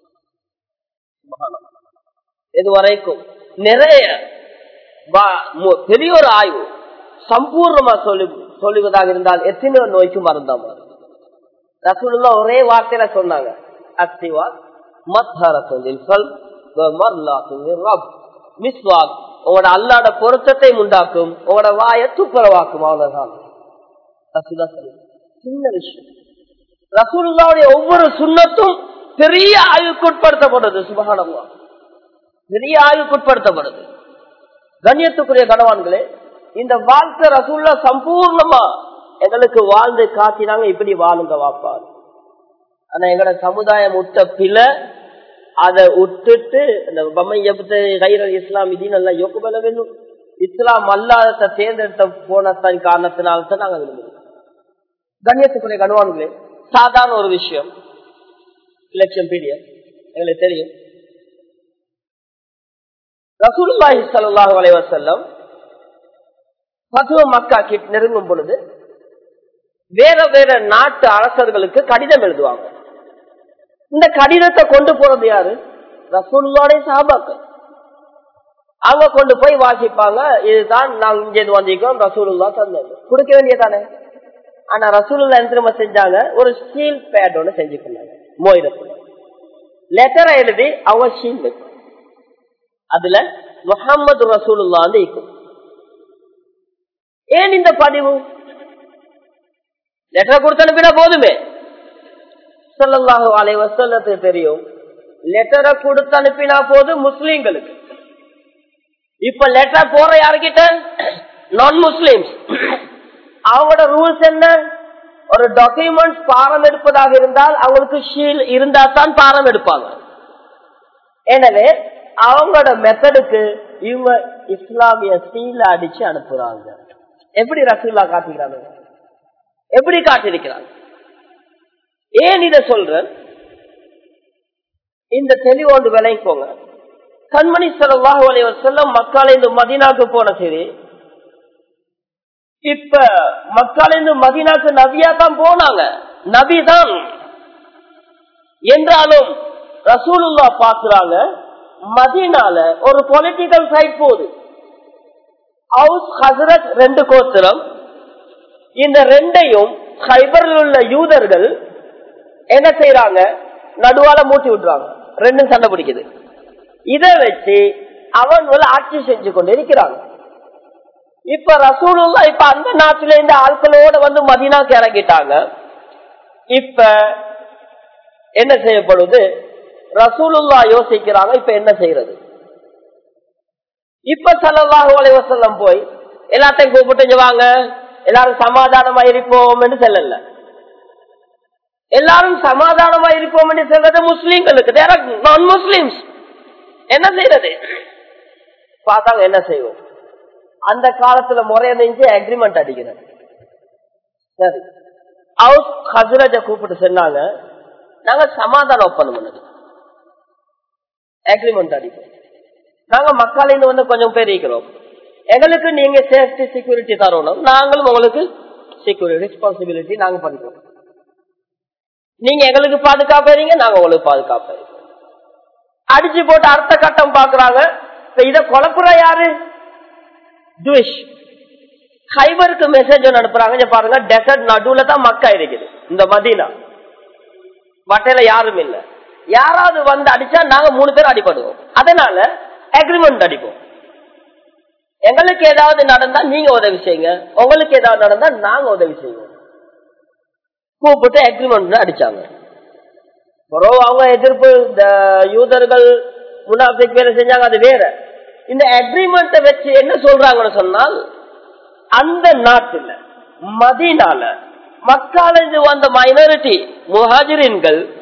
Speaker 1: இது வரைக்கும் நிறைய பெரிய ஒரு ஆய்வு சம்பூர்ணமா சொல்லி சொல்லுவதாக இருந்தால் எத்தனையோ நோய்க்கு மருந்தா மாறும் ரசூலுல்லா ஒரே வார்த்தையில சொன்னாங்க அத்திவா மிஸ்வாக் உங்களோட அல்லாட பொருத்தத்தை உண்டாக்கும் உங்களோட வாய துப்புரவாக்கும் அவ்வளவுதான் சின்ன விஷயம் ரசூலுல்லாவுடைய ஒவ்வொரு சுண்ணத்தும் பெரிய ஆய்வுக்குட்படுத்தப்படுது சுபகானமா பெரிய ஆய்வுக்குட்படுத்தப்படுது கண்ணியத்துக்குரிய கணவான்களே இந்த வாழ்க்கை ரசூல்லா சம்பூர்ணமா எங்களுக்கு வாழ்ந்து காட்டினாங்க இப்படி வாழுங்க வாப்பாரு ஆனா எங்களோட சமுதாயம் விட்ட பில அதை விட்டுட்டு இந்த பம்மையப்பத்தை கைரல் இஸ்லாம் இதீன் எல்லாம் யோக்கு வேணும் இஸ்லாம் அல்லாத தேர்ந்தெடுத்த போனத்தின் காரணத்தினால்தான் நாங்க விரும்புகிறோம் கண்ணியத்துக்குரிய கணவான்களே சாதாரண ஒரு விஷயம் எலெக்ஷன் பீரியட் எங்களுக்கு தெரியும் ரசூலுல்லாஹி ஸல்லல்லாஹு அலைஹி வஸல்லம் பத்துவ மக்கா கிட்ட நெருங்கும் பொழுது வேற வேற நாட்டு அரசர்களுக்கு கடிதம் எழுதுவாங்க இந்த கடிதத்தை கொண்டு போறது யாரு ரசூலுல்லாடைய சாபாக்கள் அவங்க கொண்டு போய் வாசிப்பாங்க இதுதான் நாங்க இங்க வந்திருக்கோம் ரசூலுல்லா தந்தது கொடுக்க வேண்டியதானே ஆனா ரசூலுல்லா என்ன திரும்ப செஞ்சாங்க ஒரு ஸ்டீல் பேட் ஒன்று செஞ்சுக்கொண்டாங்க மோயிரத்துல லெட்டரை எழுதி அவங்க ஷீல் வைக்கும் அதுல முகமது ரசூலுல்லா வந்து இருக்கும் ஏன் இந்த பதிவு லெட்டர் கொடுத்து அனுப்பினா போதுமே சொல்லலாக அலை வசல்லத்துக்கு தெரியும் லெட்டரை கொடுத்து அனுப்பினா போதும் முஸ்லீம்களுக்கு இப்ப லெட்டர் போற யாருக்கிட்ட நான் முஸ்லிம்ஸ் அவங்களோட ரூல்ஸ் என்ன ஒரு டாக்குமெண்ட் பாரம் எடுப்பதாக இருந்தால் அவங்களுக்கு ஷீல் இருந்தா தான் பாரம் எடுப்பாங்க எனவே அவங்களோட மெத்தடுக்கு இவங்க இஸ்லாமிய சீல அடிச்சு அனுப்புறாங்க எப்படி ரசூல்லா காட்டுகிறாங்க எப்படி காட்டிருக்கிறாங்க ஏன் இத சொல்ற இந்த தெளிவோண்டு விளைக்கோங்க கண்மணி செலவாக வலைவர் செல்லம் மக்களை இந்த மதினாக்கு போன சரி இப்ப மக்கள் இந்த மதினாக்கு நபியா தான் போனாங்க நபி தான் என்றாலும் ரசூலுல்லா பாக்குறாங்க மதினால ஒரு பொலிட்டிக்கல் சைட் போகுது ஹவுஸ் ஹசரத் ரெண்டு கோத்திரம் இந்த ரெண்டையும் ஹைபரில் உள்ள யூதர்கள் என்ன செய்யறாங்க நடுவால மூட்டி விட்டுறாங்க ரெண்டும் சண்டை பிடிக்குது இதை வச்சு அவன் ஆட்சி செஞ்சு கொண்டு இருக்கிறாங்க இப்ப ரசூலுல்லா இப்ப அந்த நாட்டில இந்த ஆட்களோட வந்து மதினாக்கு இறங்கிட்டாங்க இப்ப என்ன செய்யப்படுது ரசூலுல்லா யோசிக்கிறாங்க இப்ப என்ன செய்யறது இப்ப சல்லாஹூ அலைவசல்லம் போய் எல்லாத்தையும் கூப்பிட்டு வாங்க எல்லாரும் சமாதானமா இருப்போம் என்று செல்லல எல்லாரும் சமாதானமா இருப்போம் என்று சொல்றது முஸ்லீம்களுக்கு நான் முஸ்லிம்ஸ் என்ன செய்யறது பார்த்தாங்க என்ன செய்வோம் அந்த காலத்துல முறைய நெஞ்சு அக்ரிமெண்ட் அடிக்கிறது சரி ஹவுஸ் ஹசரஜ கூப்பிட்டு சொன்னாங்க நாங்க சமாதான ஒப்பந்தம் பண்ணது அக்ரிமெண்ட் அடிப்போம் நாங்க மக்களின் வந்து கொஞ்சம் பேர் இருக்கிறோம் எங்களுக்கு நீங்க சேஃப்டி செக்யூரிட்டி தரணும் நாங்களும் உங்களுக்கு செக்யூரிட்டி ரெஸ்பான்சிபிலிட்டி நாங்க பண்றோம் நீங்க எங்களுக்கு பாதுகாப்பீங்க நாங்க உங்களுக்கு பாதுகாப்பு அடிச்சு போட்டு அடுத்த கட்டம் பாக்குறாங்க இத குழப்புற யாரு ஜூஷ் ஹைபருக்கு மெசேஜ் ஒன்று அனுப்புறாங்க பாருங்க டெசர்ட் நடுவுல தான் மக்கா இருக்குது இந்த மதீனா வட்டையில யாரும் இல்ல யாராவது வந்து அடிச்சா நாங்க மூணு பேர் அடிப்படுவோம் அதனால அக்ரிமெண்ட் அடிப்போம் எங்களுக்கு ஏதாவது நடந்தா நீங்க உதவி செய்யுங்க உங்களுக்கு ஏதாவது நடந்தா நாங்க உதவி செய்வோம் கூப்பிட்டு அக்ரிமெண்ட் அடிச்சாங்க அவங்க எதிர்ப்பு இந்த யூதர்கள் முன்னாபிக் வேலை செஞ்சாங்க அது வேற இந்த அக்ரிமெண்ட்டை வச்சு என்ன சொல்றாங்கன்னு சொன்னால் அந்த நாட்டுல மதினால மக்களிருந்து வந்த மைனாரிட்டி முஹாஜிரின்கள்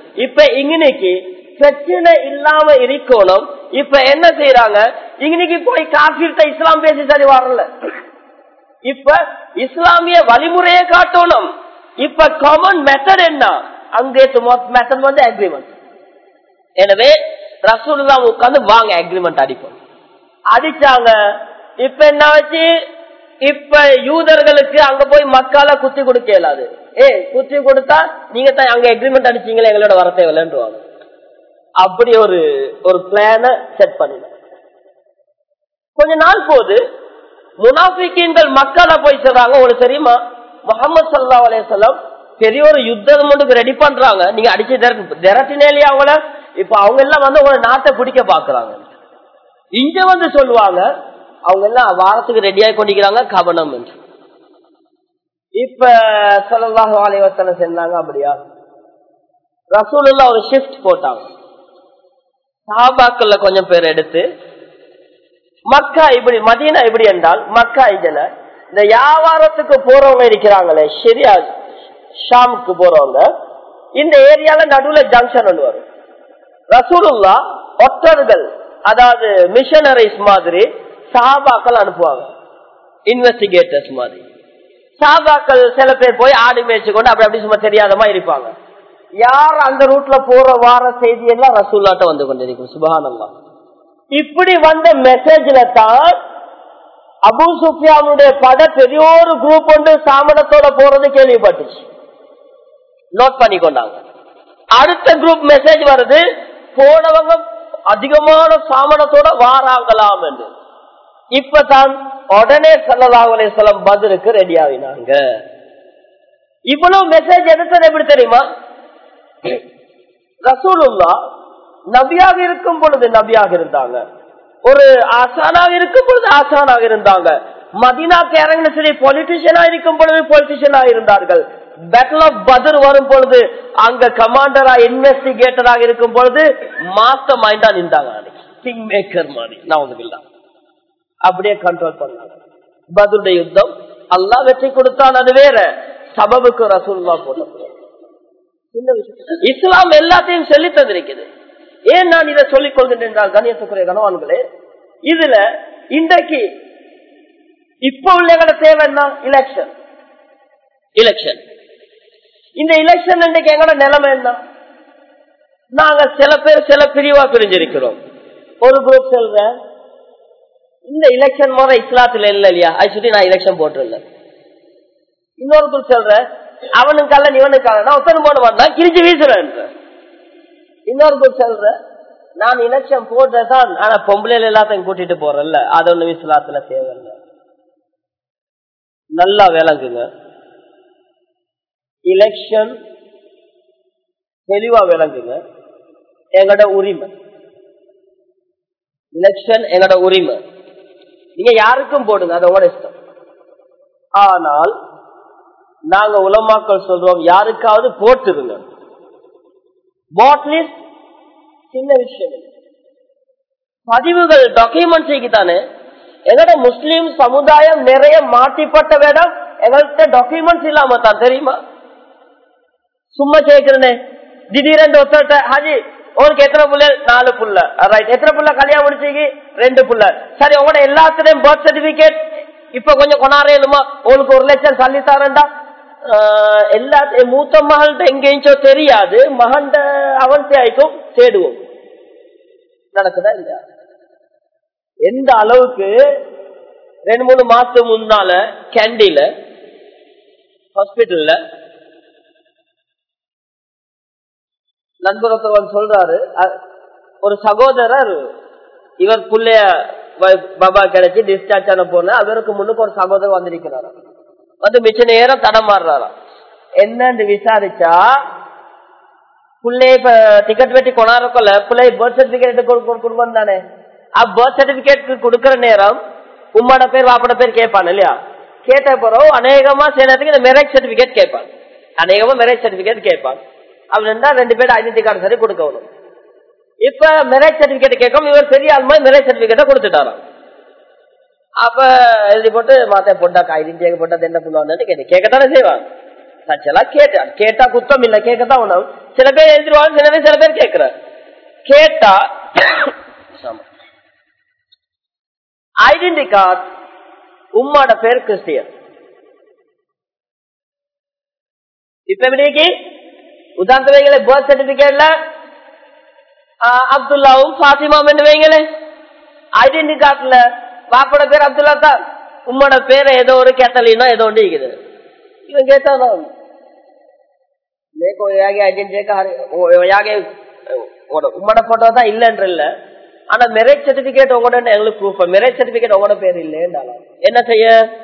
Speaker 1: இப்ப இங்கனைக்கு பிரச்சனை இல்லாம இருக்கணும் இப்ப என்ன செய்யறாங்க இங்கனைக்கு போய் காஃபிர்ட்ட இஸ்லாம் பேசி சரி வரல இப்ப இஸ்லாமிய வழிமுறையை காட்டணும் இப்ப காமன் மெத்தட் என்ன அங்கே மெத்தட் வந்து அக்ரிமெண்ட் எனவே ரசூல்லா உட்காந்து வாங்க அக்ரிமெண்ட் அடிப்போம் அடிச்சாங்க இப்ப என்ன வச்சு இப்ப யூதர்களுக்கு அங்க போய் மக்கால குத்தி கொடுக்க இயலாது ஏ குத்தி கொடுத்தா நீங்க தான் அங்க அக்ரிமெண்ட் அடிச்சீங்களே எங்களோட வர தேவையில்லைன்றுவாங்க அப்படி ஒரு ஒரு பிளான செட் பண்ணின கொஞ்ச நாள் போது முனாஃபிக்கீன்கள் மக்களை போய் சொல்றாங்க உங்களுக்கு தெரியுமா முகமது சல்லா அலையம் பெரிய ஒரு யுத்தம் மட்டும் ரெடி பண்றாங்க நீங்க அடிச்சு திரட்டினேலையா அவங்கள இப்ப அவங்க எல்லாம் வந்து உங்களோட நாட்டை பிடிக்க பாக்குறாங்க இங்க வந்து சொல்லுவாங்க அவங்க எல்லாம் வாரத்துக்கு ரெடியாகி கொண்டிருக்கிறாங்க கவனம் என்று இப்ப சொல்லலாக ஆலயவத்தனை செஞ்சாங்க அப்படியா ரசூலுல்லா ஒரு ஷிஃப்ட் போட்டாங்க சாபாக்கள்ல கொஞ்சம் பேர் எடுத்து மக்கா இப்படி மதீனா இப்படி என்றால் மக்கா இதுல இந்த வியாபாரத்துக்கு போறவங்க இருக்கிறாங்களே சரியா ஷாமுக்கு போறவங்க இந்த ஏரியால நடுவுல ஜங்ஷன் ஒன்று வரும் ரசூலுல்லா ஒற்றர்கள் அதாவது மிஷனரிஸ் மாதிரி சாபாக்கள் அனுப்புவாங்க இன்வெஸ்டிகேட்டர்ஸ் மாதிரி சாபாக்கள் சில பேர் போய் ஆடு மேய்ச்சி கொண்டு அப்படி அப்படி சும்மா தெரியாதமா இருப்பாங்க யார் அந்த ரூட்ல போற வார செய்தி எல்லாம் ரசூல்லாட்ட வந்து கொண்டிருக்கும் சுபகானல்லாம் இப்படி வந்த மெசேஜ்ல தான் அபு சுஃபியானுடைய பட பெரிய ஒரு குரூப் ஒன்று சாமனத்தோட போறது கேள்விப்பட்டுச்சு நோட் பண்ணி கொண்டாங்க அடுத்த குரூப் மெசேஜ் வருது போனவங்க அதிகமான சாமனத்தோட வாராங்களாம் என்று இப்பதான் உடனே சல்லல்லாஹு சொல்லம் பதிலுக்கு ரெடி ஆகினாங்க இவ்வளவு மெசேஜ் எடுத்தது எப்படி தெரியுமா ரசூலுல்லா நபியாக இருக்கும் பொழுது நபியாக இருந்தாங்க ஒரு ஆசானாக இருக்கும் பொழுது ஆசானாக இருந்தாங்க மதினாக்கு இறங்கின சரி பொலிட்டிஷியனா இருக்கும் பொழுது பொலிட்டிஷியனா இருந்தார்கள் பேட்டில் ஆஃப் பதர் வரும் பொழுது அங்க கமாண்டரா இன்வெஸ்டிகேட்டராக இருக்கும் பொழுது மாஸ்டர் மைண்டா நின்றாங்க கிங் மேக்கர் மாதிரி நான் அப்படியே கண்ட்ரோல் பண்ணாங்க பதுடைய யுத்தம் அல்லா வெற்றி கொடுத்தான் அது வேற சபபுக்கு ரசூல்லா போட்ட இஸ்லாம் எல்லாத்தையும் சொல்லி தந்திருக்குது ஏன் நான் இதை சொல்லிக் கொள்கின்றேன் என்றால் கணியத்துக்குரிய கனவான்களே இதுல இன்றைக்கு இப்ப உள்ள தேவை என்ன எலெக்ஷன் எலெக்ஷன் இந்த எலெக்ஷன் இன்றைக்கு எங்களோட நிலைமை என்ன நாங்க சில பேர் சில பிரிவா பிரிஞ்சிருக்கிறோம் ஒரு குரூப் சொல்ற இந்த எலெக்ஷன் முறை இஸ்லாத்துல இல்ல இல்லையா அது சுத்தி நான் எலெக்ஷன் போட்டுருல இன்னொரு குரூப் சொல்ற அவனுக்கு அல்ல இவனுக்கு அல்ல நான் ஒத்தனை போட மாட்டேன் கிழிச்சு வீசுறேன் இன்னொரு குரூப் சொல்ற நான் எலெக்ஷன் போடுறதான் ஆனா பொம்பளைல எல்லாத்தையும் கூட்டிட்டு போறேன்ல அது ஒண்ணு இஸ்லாத்துல தேவையில்லை நல்லா விளங்குங்க எலெக்ஷன் தெளிவா விளங்குங்க எங்கட உரிமை எலெக்ஷன் எங்கட உரிமை நீங்க யாருக்கும் போடுங்க அது உங்களோட இஷ்டம் ஆனால் நாங்க உலமாக்கள் சொல்றோம் யாருக்காவது போட்டுருங்க பாட்லிஸ்ட் சின்ன விஷயம் பதிவுகள் டாக்குமெண்ட்ரிக்கு தானே எங்கட முஸ்லீம் சமுதாயம் நிறைய மாட்டிப்பட்ட வேடம் எங்கள்கிட்ட டாக்குமெண்ட்ஸ் இல்லாம தான் தெரியுமா சும்மா கேட்கிறேனே திடீரென்று ஒருத்தர்கிட்ட ஹாஜி உனக்கு எத்தனை புள்ள நாலு புள்ள ரைட் எத்தனை புள்ள கல்யாணம் முடிச்சீங்க ரெண்டு புள்ள சரி உங்களோட எல்லாத்துலயும் பர்த் சர்டிபிகேட் இப்ப கொஞ்சம் கொண்டாடுமா உங்களுக்கு ஒரு லட்சம் சல்லி தரேன்டா எல்லா மூத்த மகள்கிட்ட எங்கேயோ தெரியாது மகன் அவன் தேய்க்கும் தேடுவோம் நடக்குதா இல்லையா எந்த அளவுக்கு ரெண்டு மூணு மாசத்துக்கு முன்னால கேண்டில ஹாஸ்பிட்டல்ல நண்பர் ஒருத்தவன் சொல்றாரு ஒரு சகோதரர் இவர் புள்ளைய பாபா கிடைச்சி டிஸ்சார்ஜ் ஆன போன அவருக்கு முன்னுக்கு ஒரு சகோதரர் வந்திருக்கிறாராம் வந்து மிச்ச நேரம் தடமாறுறாராம் என்னன்னு விசாரிச்சா பிள்ளைய இப்ப டிக்கெட் வெட்டி கொண்டாடுறக்குள்ள பிள்ளை பர்த் சர்டிபிகேட் கொடுக்கணும் தானே பர்த் சர்டிபிகேட் கொடுக்கற நேரம் உம்மோட பேர் வாப்பட பேர் கேட்பான் இல்லையா கேட்ட பிறகு அநேகமா சேர்ந்ததுக்கு இந்த மெரேஜ் சர்டிபிகேட் கேட்பான் அநேகமா மெரேஜ் சர்டிபிகேட் கேட்பான் அப்படின்னா ரெண்டு பேரும் ஐடென்டி கார்டு சரி கொடுக்கணும் இப்ப மெரேஜ் சர்டிபிகேட் கேட்கும் இவர் பெரிய ஆள் மாதிரி மெரேஜ் சர்டிபிகேட்டை கொடுத்துட்டாராம் அப்ப எழுதி போட்டு மாத்த பொட்டா ஐடென்டி போட்டா என்ன பண்ணுவாங்க கேட்டு கேட்கத்தானே செய்வாங்க சச்செல்லாம் கேட்டான் கேட்டா குத்தம் இல்ல கேட்கத்தான் உணவு சில பேர் எழுதிருவாங்க சில பேர் சில பேர் கேட்கிற கேட்டா ஐடென்டி கார்டு உம்மாட பேர் கிறிஸ்டியன் இப்ப எப்படிக்கு உதாரணத்து வைங்களே பர்த் சர்டிபிகேட்ல அப்துல்லாவும் பாத்திமாவும் என்ன வைங்களே ஐடென்டி கார்டுல பாப்போட பேர் அப்துல்லா தான் உம்மோட பேர் ஏதோ ஒரு கேத்தலினா ஏதோ ஒன்று இருக்குது இவன் கேட்டா देखो यागे आइडेंटिटी का यागे உங்களோட போட்டோ தான் இல்லைன்ற இல்ல ஆனா மேரேஜ் சர்டிபிகேட் உங்களோட எங்களுக்கு ப்ரூஃப் மேரேஜ் சர்டிபிகேட் உங்களோட பேர் இல்லைன்னு என்ன செய்ய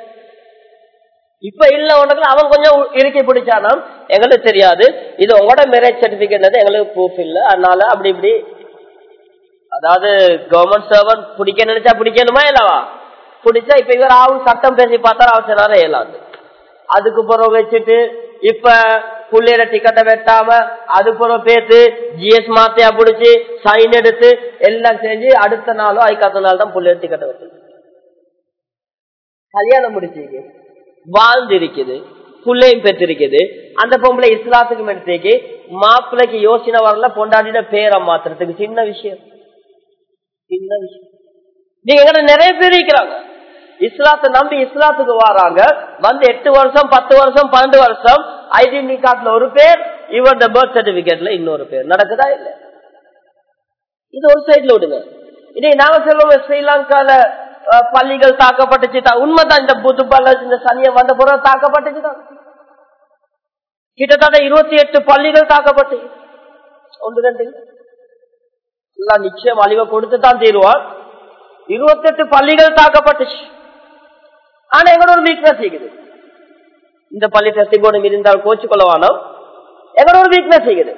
Speaker 1: இப்ப இல்ல உனக்கு அவன் கொஞ்சம் இறுக்கி பிடிச்சானா எங்களுக்கு தெரியாது இது உங்களோட மேரேஜ் சர்டிபிகேட் எங்களுக்கு ப்ரூஃப் இல்ல அதனால அப்படி இப்படி அதாவது கவர்மெண்ட் சர்வன் பிடிக்க நினைச்சா பிடிக்கணுமா இல்லவா பிடிச்சா இப்ப இவர் ஆகும் சட்டம் பேசி பார்த்தா அவசர நேரம் இயலாது அதுக்கு பிறகு வச்சுட்டு இப்ப புள்ளையில டிக்கெட்டை வெட்டாம அது பிறகு பேத்து ஜிஎஸ் மாத்தையா பிடிச்சி சைன் எடுத்து எல்லாம் செஞ்சு அடுத்த நாளோ அதுக்கு நாள் தான் புள்ளையில டிக்கெட்டை வெட்டு கல்யாணம் முடிச்சிருக்கு வாழ்ந்து இருக்குது புள்ளையும் பெற்றிருக்குது அந்த பொம்பளை இஸ்லாத்துக்கு எடுத்துக்கு மாப்பிள்ளைக்கு யோசனை வரல பொண்டாடின பேரை மாத்துறதுக்கு சின்ன விஷயம் சின்ன விஷயம் நீங்க நிறைய பேர் இருக்கிறாங்க இஸ்லாத்தை நம்பி இஸ்லாத்துக்கு வராங்க வந்து எட்டு வருஷம் பத்து வருஷம் பன்னெண்டு வருஷம் ஐடென்டி கார்டுல ஒரு பேர் இவரோட பர்த் சர்டிபிகேட்ல இன்னொரு பேர் நடக்குதா இல்ல இது ஒரு சைட்ல விடுங்க இதே நாங்க சொல்லுவோம் ஸ்ரீலங்கால பள்ளிகள் தாக்கப்பட்டுச்சு உண்மைதான் இந்த புது பல்ல இந்த சனியம் வந்த பிறகு தாக்கப்பட்டுச்சுதான் கிட்டத்தட்ட இருபத்தி எட்டு பள்ளிகள் தாக்கப்பட்டு ஒன்று ரெண்டு எல்லாம் நிச்சயம் அழிவை கொடுத்து தான் தீருவான் இருபத்தி எட்டு பள்ளிகள் தாக்கப்பட்டுச்சு ஆனா எங்களோட ஒரு வீக்னஸ் இருக்குது இந்த பள்ளி டெஸ்டி போர்டு இருந்தால் கோச்சு கொள்ளவானோ எங்களோட ஒரு வீக்னஸ் இருக்குது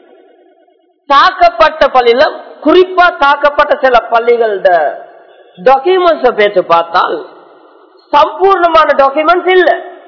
Speaker 1: தாக்கப்பட்ட பள்ளியில குறிப்பா தாக்கப்பட்ட சில பள்ளிகளோட டாக்குமெண்ட்ஸ் பேச்சு பார்த்தால் சம்பூர்ணமான டாக்குமெண்ட்ஸ் இல்ல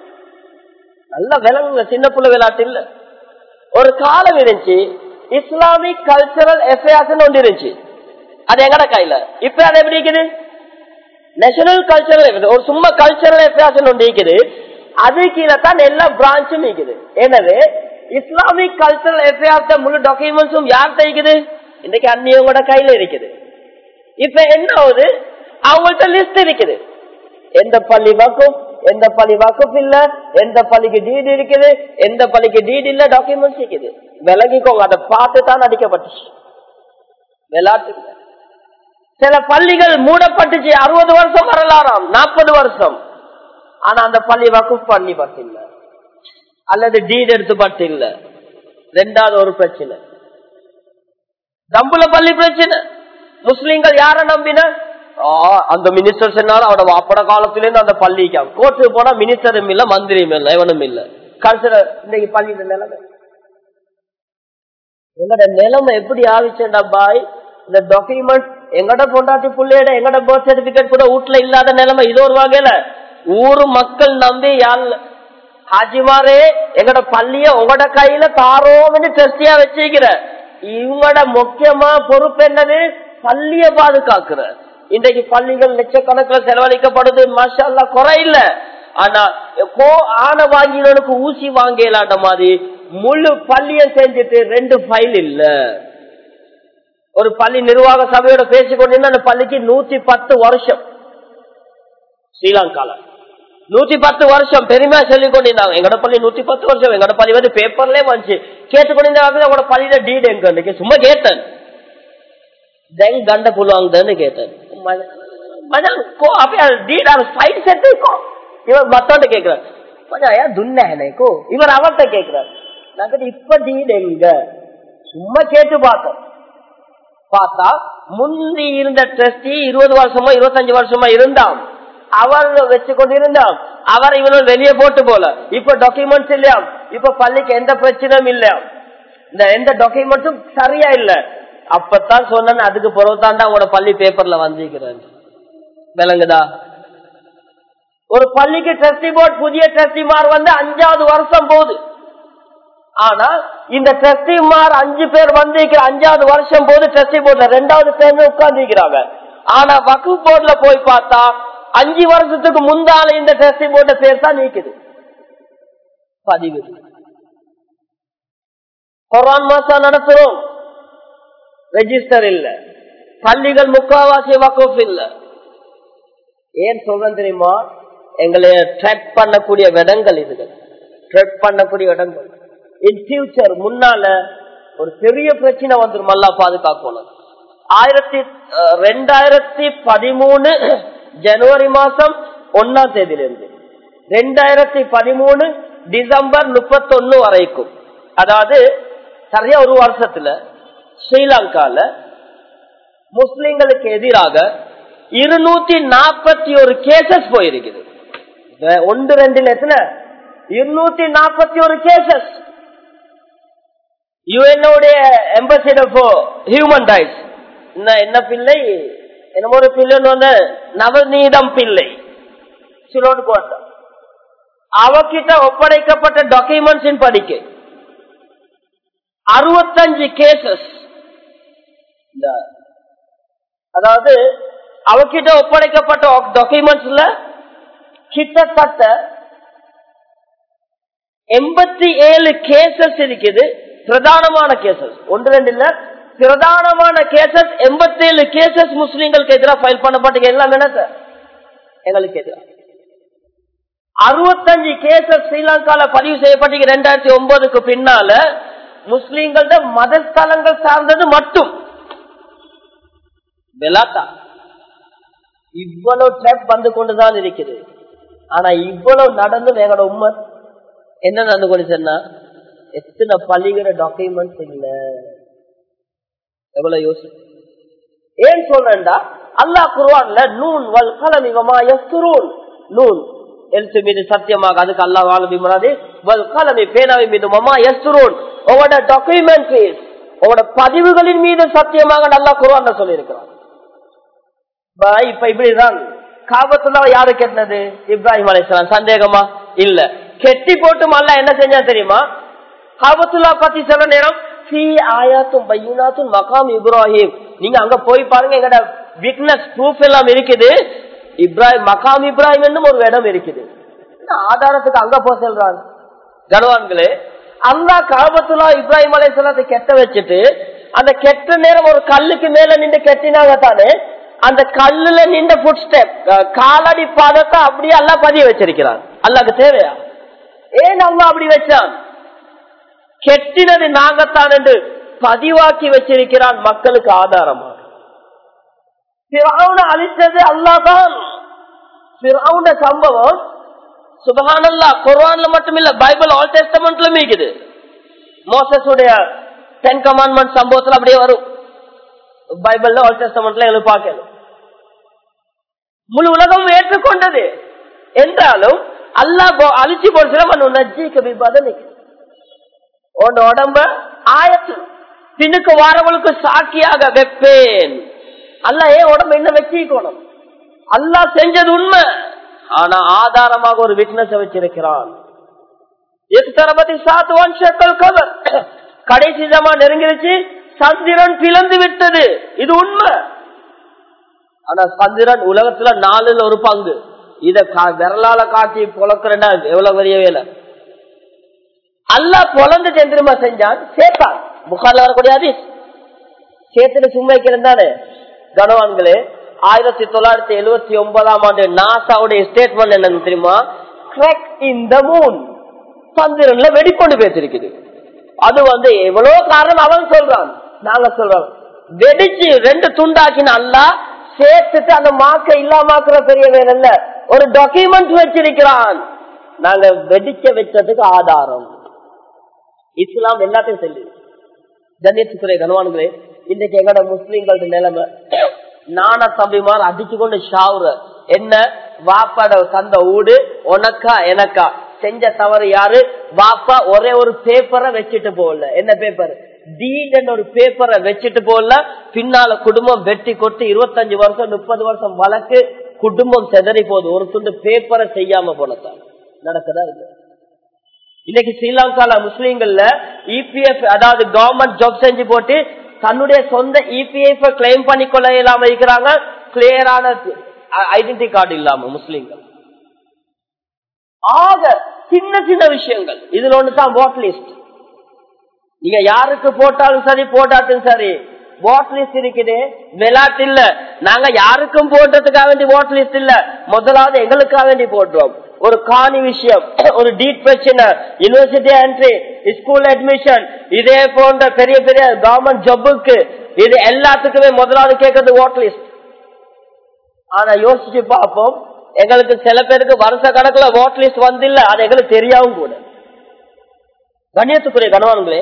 Speaker 1: நல்ல விலங்குங்க சின்ன புள்ள விளையாட்டு இல்ல ஒரு காலம் இருந்துச்சு இஸ்லாமிக் கல்ச்சரல் எஃபேர்ஸ் ஒன்று இருந்துச்சு அது எங்கட கையில இப்ப அது எப்படி இருக்குது நேஷனல் கல்ச்சரல் ஒரு சும்மா கல்ச்சரல் எஃபேர்ஸ் ஒன்று இருக்குது அது கீழே தான் எல்லா பிரான்ச்சும் இருக்குது எனவே இஸ்லாமிக் கல்ச்சரல் எஃபேர்ஸ் முழு டாக்குமெண்ட்ஸும் யார் தைக்குது இன்னைக்கு அந்நியவங்களோட கையில இருக்குது இப்ப என்ன ஆகுது அவங்கள்ட்ட லிஸ்ட் இருக்குது எந்த பள்ளி வக்கும் எந்த பள்ளி வகுப்பு இல்ல எந்த பள்ளிக்கு டீடு இருக்குது எந்த பள்ளிக்கு டீடு இல்ல டாக்குமெண்ட்ஸ் இருக்குது விலகிக்கோங்க அதை பார்த்து தான் அடிக்கப்பட்டுச்சு விளையாட்டு சில பள்ளிகள் மூடப்பட்டுச்சு அறுபது வருஷம் வரலாறாம் நாற்பது வருஷம் ஆனா அந்த பள்ளி வகுப்பு பண்ணி பட்டு இல்ல அல்லது டீட் எடுத்து பட்டு இல்ல ரெண்டாவது ஒரு பிரச்சனை தம்புல பள்ளி பிரச்சனை முஸ்லீம்கள் யார நம்பின அந்த மினிஸ்டர் சொன்னாலும் அவட அப்பட காலத்துல இருந்து அந்த பள்ளிக்கு கோர்ட்டுக்கு போனா மினிஸ்டரும் இல்ல மந்திரியும் இல்ல எவனும் இல்ல கல்ச்சரல் இன்னைக்கு பள்ளியில நிலைமை எங்கட நிலைமை எப்படி ஆவிச்சேன்டா பாய் இந்த டாக்குமெண்ட் எங்கட பொண்டாட்டி புள்ளையோட எங்கட பர்த் சர்டிபிகேட் கூட வீட்டுல இல்லாத நிலைமை இது ஒரு வகையில ஊரு மக்கள் நம்பி யாழ் ஹாஜிமாரே எங்கட பள்ளிய உங்களோட கையில தாரோம்னு டெஸ்டியா வச்சிருக்கிற இவங்களோட முக்கியமா பொறுப்பு என்னது பள்ளிய பாதுகாக்கிற இன்றைக்கு பள்ளிகள் லட்சக்கணக்கில் செலவழிக்கப்படுது மாஷா குறை இல்ல ஆனா கோ ஆனை வாங்கினவனுக்கு ஊசி வாங்கலாண்ட மாதிரி முழு பள்ளிய செஞ்சுட்டு ரெண்டு ஃபைல் இல்ல ஒரு பள்ளி நிர்வாக சபையோட பேசிக்கொண்டிருந்த அந்த பள்ளிக்கு நூத்தி பத்து வருஷம் ஸ்ரீலங்கால நூத்தி பத்து வருஷம் பெருமையா சொல்லிக் கொண்டிருந்தாங்க எங்கட பள்ளி நூத்தி பத்து வருஷம் எங்கட பள்ளி வந்து பேப்பர்லயே வந்துச்சு கேட்டுக்கொண்டிருந்தாங்க உங்களோட பள்ளியில டீடு எங்க சும்மா கேட்டேன் දැන් ගණ්ඩ පුළුවන්දන්න கேட்டேன் මචන් කෝ අපේ ඩීඩ සයිට් සෙට් එකෝ இவர் மத்தவன்ட்ட கேக்குறார் மச்சான் ஏன் துண்ண எனக்கோ இவர் அவர்கிட்ட கேக்குறார் நாங்க இப்ப டீட் எங்க சும்மா கேட்டு பார்த்தோம் பார்த்தா முந்தி இருந்த ட்ரஸ்டி இருபது வருஷமா இருபத்தஞ்சு வருஷமா இருந்தான் அவர் வச்சு கொண்டு இருந்தான் அவர் இவனும் வெளியே போட்டு போல இப்ப டாக்குமெண்ட்ஸ் இல்லையா இப்ப பள்ளிக்கு எந்த பிரச்சனையும் இல்லையா இந்த எந்த டாக்குமெண்ட்ஸும் சரியா இல்ல அப்பதான் சொன்ன அதுக்கு பிறகுதான்டா உங்களோட பள்ளி பேப்பர்ல வந்திருக்கிறேன் விளங்குதா ஒரு பள்ளிக்கு ட்ரஸ்டி போர்ட் புதிய ட்ரஸ்டிமார் வந்து அஞ்சாவது வருஷம் போகுது ஆனா இந்த ட்ரஸ்டிமார் அஞ்சு பேர் வந்து அஞ்சாவது வருஷம் போது ட்ரஸ்டி போர்ட்ல ரெண்டாவது பேர் உட்கார்ந்து இருக்கிறாங்க ஆனா வக்கு போர்ட்ல போய் பார்த்தா அஞ்சு வருஷத்துக்கு முந்தால இந்த ட்ரஸ்டி போர்ட்ல பேர் தான் நீக்குது பதிவு குரான் மாசா நடத்துறோம் ரெஜிஸ்டர் இல்ல பள்ளிகள் முக்காவாசி வக்கோப் இல்ல ஏன் சொல்றேன் தெரியுமா எங்களை ட்ராக் பண்ணக்கூடிய இடங்கள் இதுகள் ட்ராக் பண்ணக்கூடிய இடங்கள் இன் ஃபியூச்சர் முன்னால ஒரு பெரிய பிரச்சனை வந்துடும் அல்லா பாதுகாக்கணும் ஆயிரத்தி ரெண்டாயிரத்தி பதிமூணு ஜனவரி மாசம் ஒன்னாம் தேதியிலிருந்து ரெண்டாயிரத்தி பதிமூணு டிசம்பர் முப்பத்தொன்னு வரைக்கும் அதாவது சரியா ஒரு வருஷத்துல ஸ்ரீலங்கால முஸ்லிம்களுக்கு எதிராக இருநூத்தி நாற்பத்தி ஒரு கேசஸ் போயிருக்குது ஒன்று ரெண்டுல எத்தனை இருநூத்தி நாற்பத்தி ஒரு கேசஸ் யுஎன்ஓடைய எம்பசிட் ஆஃப் ஹியூமன் ரைட்ஸ் என்ன பிள்ளை என்னமோ ஒரு பிள்ளைன்னு வந்து நவநீதம் பிள்ளை சிலோடு கோட்டம் அவகிட்ட ஒப்படைக்கப்பட்ட டாக்குமெண்ட்ஸ் படிக்க அறுபத்தஞ்சு கேசஸ் அதாவது அவகிட்ட ஒப்படைக்கப்பட்ட டாக்குமெண்ட்ஸ்ல கிட்டத்தட்ட எண்பத்தி ஏழு கேசஸ் இருக்குது பிரதானமான கேசஸ் ஒன்று ரெண்டு இல்ல பிரதானமான கேசஸ் எண்பத்தி ஏழு கேசஸ் முஸ்லீம்களுக்கு எதிராக ஃபைல் பண்ணப்பட்ட எல்லாம் என்ன சார் எங்களுக்கு எதிராக அறுபத்தஞ்சு கேசஸ் ஸ்ரீலங்கால பதிவு செய்யப்பட்ட ரெண்டாயிரத்தி ஒன்பதுக்கு பின்னால முஸ்லீம்கள மதஸ்தலங்கள் சார்ந்தது மட்டும் பெலாட்டா இவ்வளவு ட்ரெப் வந்து கொண்டுதான் இருக்குது ஆனா இவ்வளவு நடந்து எங்களோட உண்மை என்ன நடந்து கொண்டு சொன்னா எத்தனை பள்ளிகிற டாக்குமெண்ட்ஸ் இல்ல எவ்வளவு யோசி ஏன் சொல்றேன்டா அல்லாஹ் குருவான்ல நூன் வல் கலம் இவமா எஸ்துரூன் நூன் எழுத்து மீது சத்தியமாக அதுக்கு அல்லாஹ் வாழ முன்னாடி வல் கலமி பேனாவின் மீது மமா எஸ்துரூன் உங்களோட டாக்குமெண்ட் உங்களோட பதிவுகளின் மீது சத்தியமாக நல்லா குருவான் சொல்லியிருக்கிறான் இப்ப இப்படிதான் காபத்துல யாரு கெட்டினது இப்ராஹிம் அலிஸ்லாம் சந்தேகமா இல்ல கெட்டி போட்டு மல்ல என்ன செஞ்சா தெரியுமா காபத்துல்லா பத்தி சொல்ல நேரம் சி ஆயாத்தும் பையனாத்தும் மகாம் இப்ராஹிம் நீங்க அங்க போய் பாருங்க எங்கட விட்னஸ் ப்ரூஃப் எல்லாம் இருக்குது இப்ராஹிம் மகாம் இப்ராஹிம் என்னும் ஒரு இடம் இருக்குது ஆதாரத்துக்கு அங்க போ செல்றாங்க கனவான்களே அந்த காபத்துல்லா இப்ராஹிம் அலைசலாத்தை கெட்ட வச்சுட்டு அந்த கெட்ட நேரம் ஒரு கல்லுக்கு மேல நின்று கெட்டினாங்க தானே அந்த கல்லுல நின்ற புட் ஸ்டெப் காலடி பாதத்தை அப்படியே அல்லா பதிய வச்சிருக்கிறான் அல்லாக்கு தேவையா ஏன் அல்லா அப்படி வச்சான் கெட்டினது நாங்கத்தான் என்று பதிவாக்கி வச்சிருக்கிறான் மக்களுக்கு ஆதாரமாக அழித்தது அல்லாதான் சம்பவம் சுபகானல்லா குர்வான்ல மட்டும் இல்ல பைபிள் ஆல் டெஸ்டமெண்ட்ல மீக்குது மோசஸுடைய டென் கமாண்ட்மெண்ட் சம்பவத்துல அப்படியே வரும் பைபிள்ல ஆல் டெஸ்டமெண்ட்ல எழு பார்க்கணும் முழு உலகம் ஏற்றுக்கொண்டது என்றாலும் அல்லாஹ் அழிச்சு போடுற உடம்ப ஆயத்து பின்னுக்கு வாரவளுக்கு சாட்சியாக வைப்பேன் அல்ல ஏன் உடம்பு என்ன வச்சிக்கணும் அல்லா செஞ்சது உண்மை ஆனா ஆதாரமாக ஒரு விட்னஸ் வச்சிருக்கிறான் கடைசி ஜமா நெருங்கிருச்சு சந்திரன் பிளந்து விட்டது இது உண்மை ஆனா சந்திரன் உலகத்துல நாலுல ஒரு பங்கு இத விரலால காட்டி பொழக்கிறா எவ்வளவு பெரிய வேலை அல்லா பொழந்து தெரியுமா செஞ்சான் சேர்த்தான் புகார்ல வரக்கூடிய அதிஸ் சேர்த்துட்டு சும்மா வைக்கிறது தானே கனவான்களே ஆயிரத்தி தொள்ளாயிரத்தி எழுபத்தி ஒன்பதாம் ஆண்டு நாசாவுடைய ஸ்டேட்மெண்ட் என்னன்னு தெரியுமா கிராக் இன் த மூன் சந்திரன்ல வெடிக்கொண்டு பேசிருக்குது அது வந்து எவ்வளவு காரணம் அவன் சொல்றான் நாங்க சொல்றோம் வெடிச்சு ரெண்டு துண்டாக்கின அல்ல சேர்த்துட்டு அந்த மாக்க இல்லாமக்கிற பெரிய வேலை இல்ல ஒரு டாக்குமெண்ட் வச்சிருக்கிறான் நாங்க வெடிக்க வச்சதுக்கு ஆதாரம் இஸ்லாம் எல்லாத்தையும் சொல்லி கண்ணியத்துக்குரிய கனவான்களே இன்னைக்கு எங்கட முஸ்லீம்களோட நிலைமை நான தம்பிமார் அடிச்சு கொண்டு ஷாவுற என்ன வாப்பாட தந்த ஊடு உனக்கா எனக்கா செஞ்ச தவறு யாரு வாப்பா ஒரே ஒரு பேப்பரை வச்சுட்டு போகல என்ன பேப்பர் டீட் ஒரு பேப்பரை வச்சுட்டு போகல பின்னால குடும்பம் வெட்டி கொட்டு இருபத்தஞ்சு வருஷம் முப்பது வருஷம் வழக்கு குடும்பம் செதறி போகுது ஒரு துண்டு பேப்பரை செய்யாம போனதான் நடக்குதா இல்லை இன்னைக்கு ஸ்ரீலங்கால முஸ்லீம்கள்ல இபிஎஃப் அதாவது கவர்மெண்ட் ஜாப் செஞ்சு போட்டு தன்னுடைய சொந்த இபிஎஃப் கிளைம் பண்ணிக்கொள்ள இல்லாம இருக்கிறாங்க கிளியரான ஐடென்டி கார்டு இல்லாம முஸ்லீம்கள் ஆக சின்ன சின்ன விஷயங்கள் இதுல ஒண்ணுதான் வாட் லிஸ்ட் நீங்க யாருக்கு போட்டாலும் சரி போட்டாட்டும் சரி ஓட் லிஸ்ட் இருக்குது விளையாட்டு இல்ல நாங்க யாருக்கும் போட்டதுக்காக வேண்டி ஓட் லிஸ்ட் இல்ல முதலாவது எங்களுக்காக வேண்டி போட்டுறோம் ஒரு காணி விஷயம் ஒரு டீட் பிரச்சனை யூனிவர்சிட்டி என்ட்ரி ஸ்கூல் அட்மிஷன் இதே போன்ற பெரிய பெரிய கவர்மெண்ட் ஜப்புக்கு இது எல்லாத்துக்குமே முதலாவது கேட்கறது ஓட் லிஸ்ட் ஆனா யோசிச்சு பார்ப்போம் எங்களுக்கு சில பேருக்கு வருஷ கணக்குல ஓட் லிஸ்ட் வந்தில்ல அது எங்களுக்கு தெரியாவும் கூட கண்ணியத்துக்குரிய கணவான்களே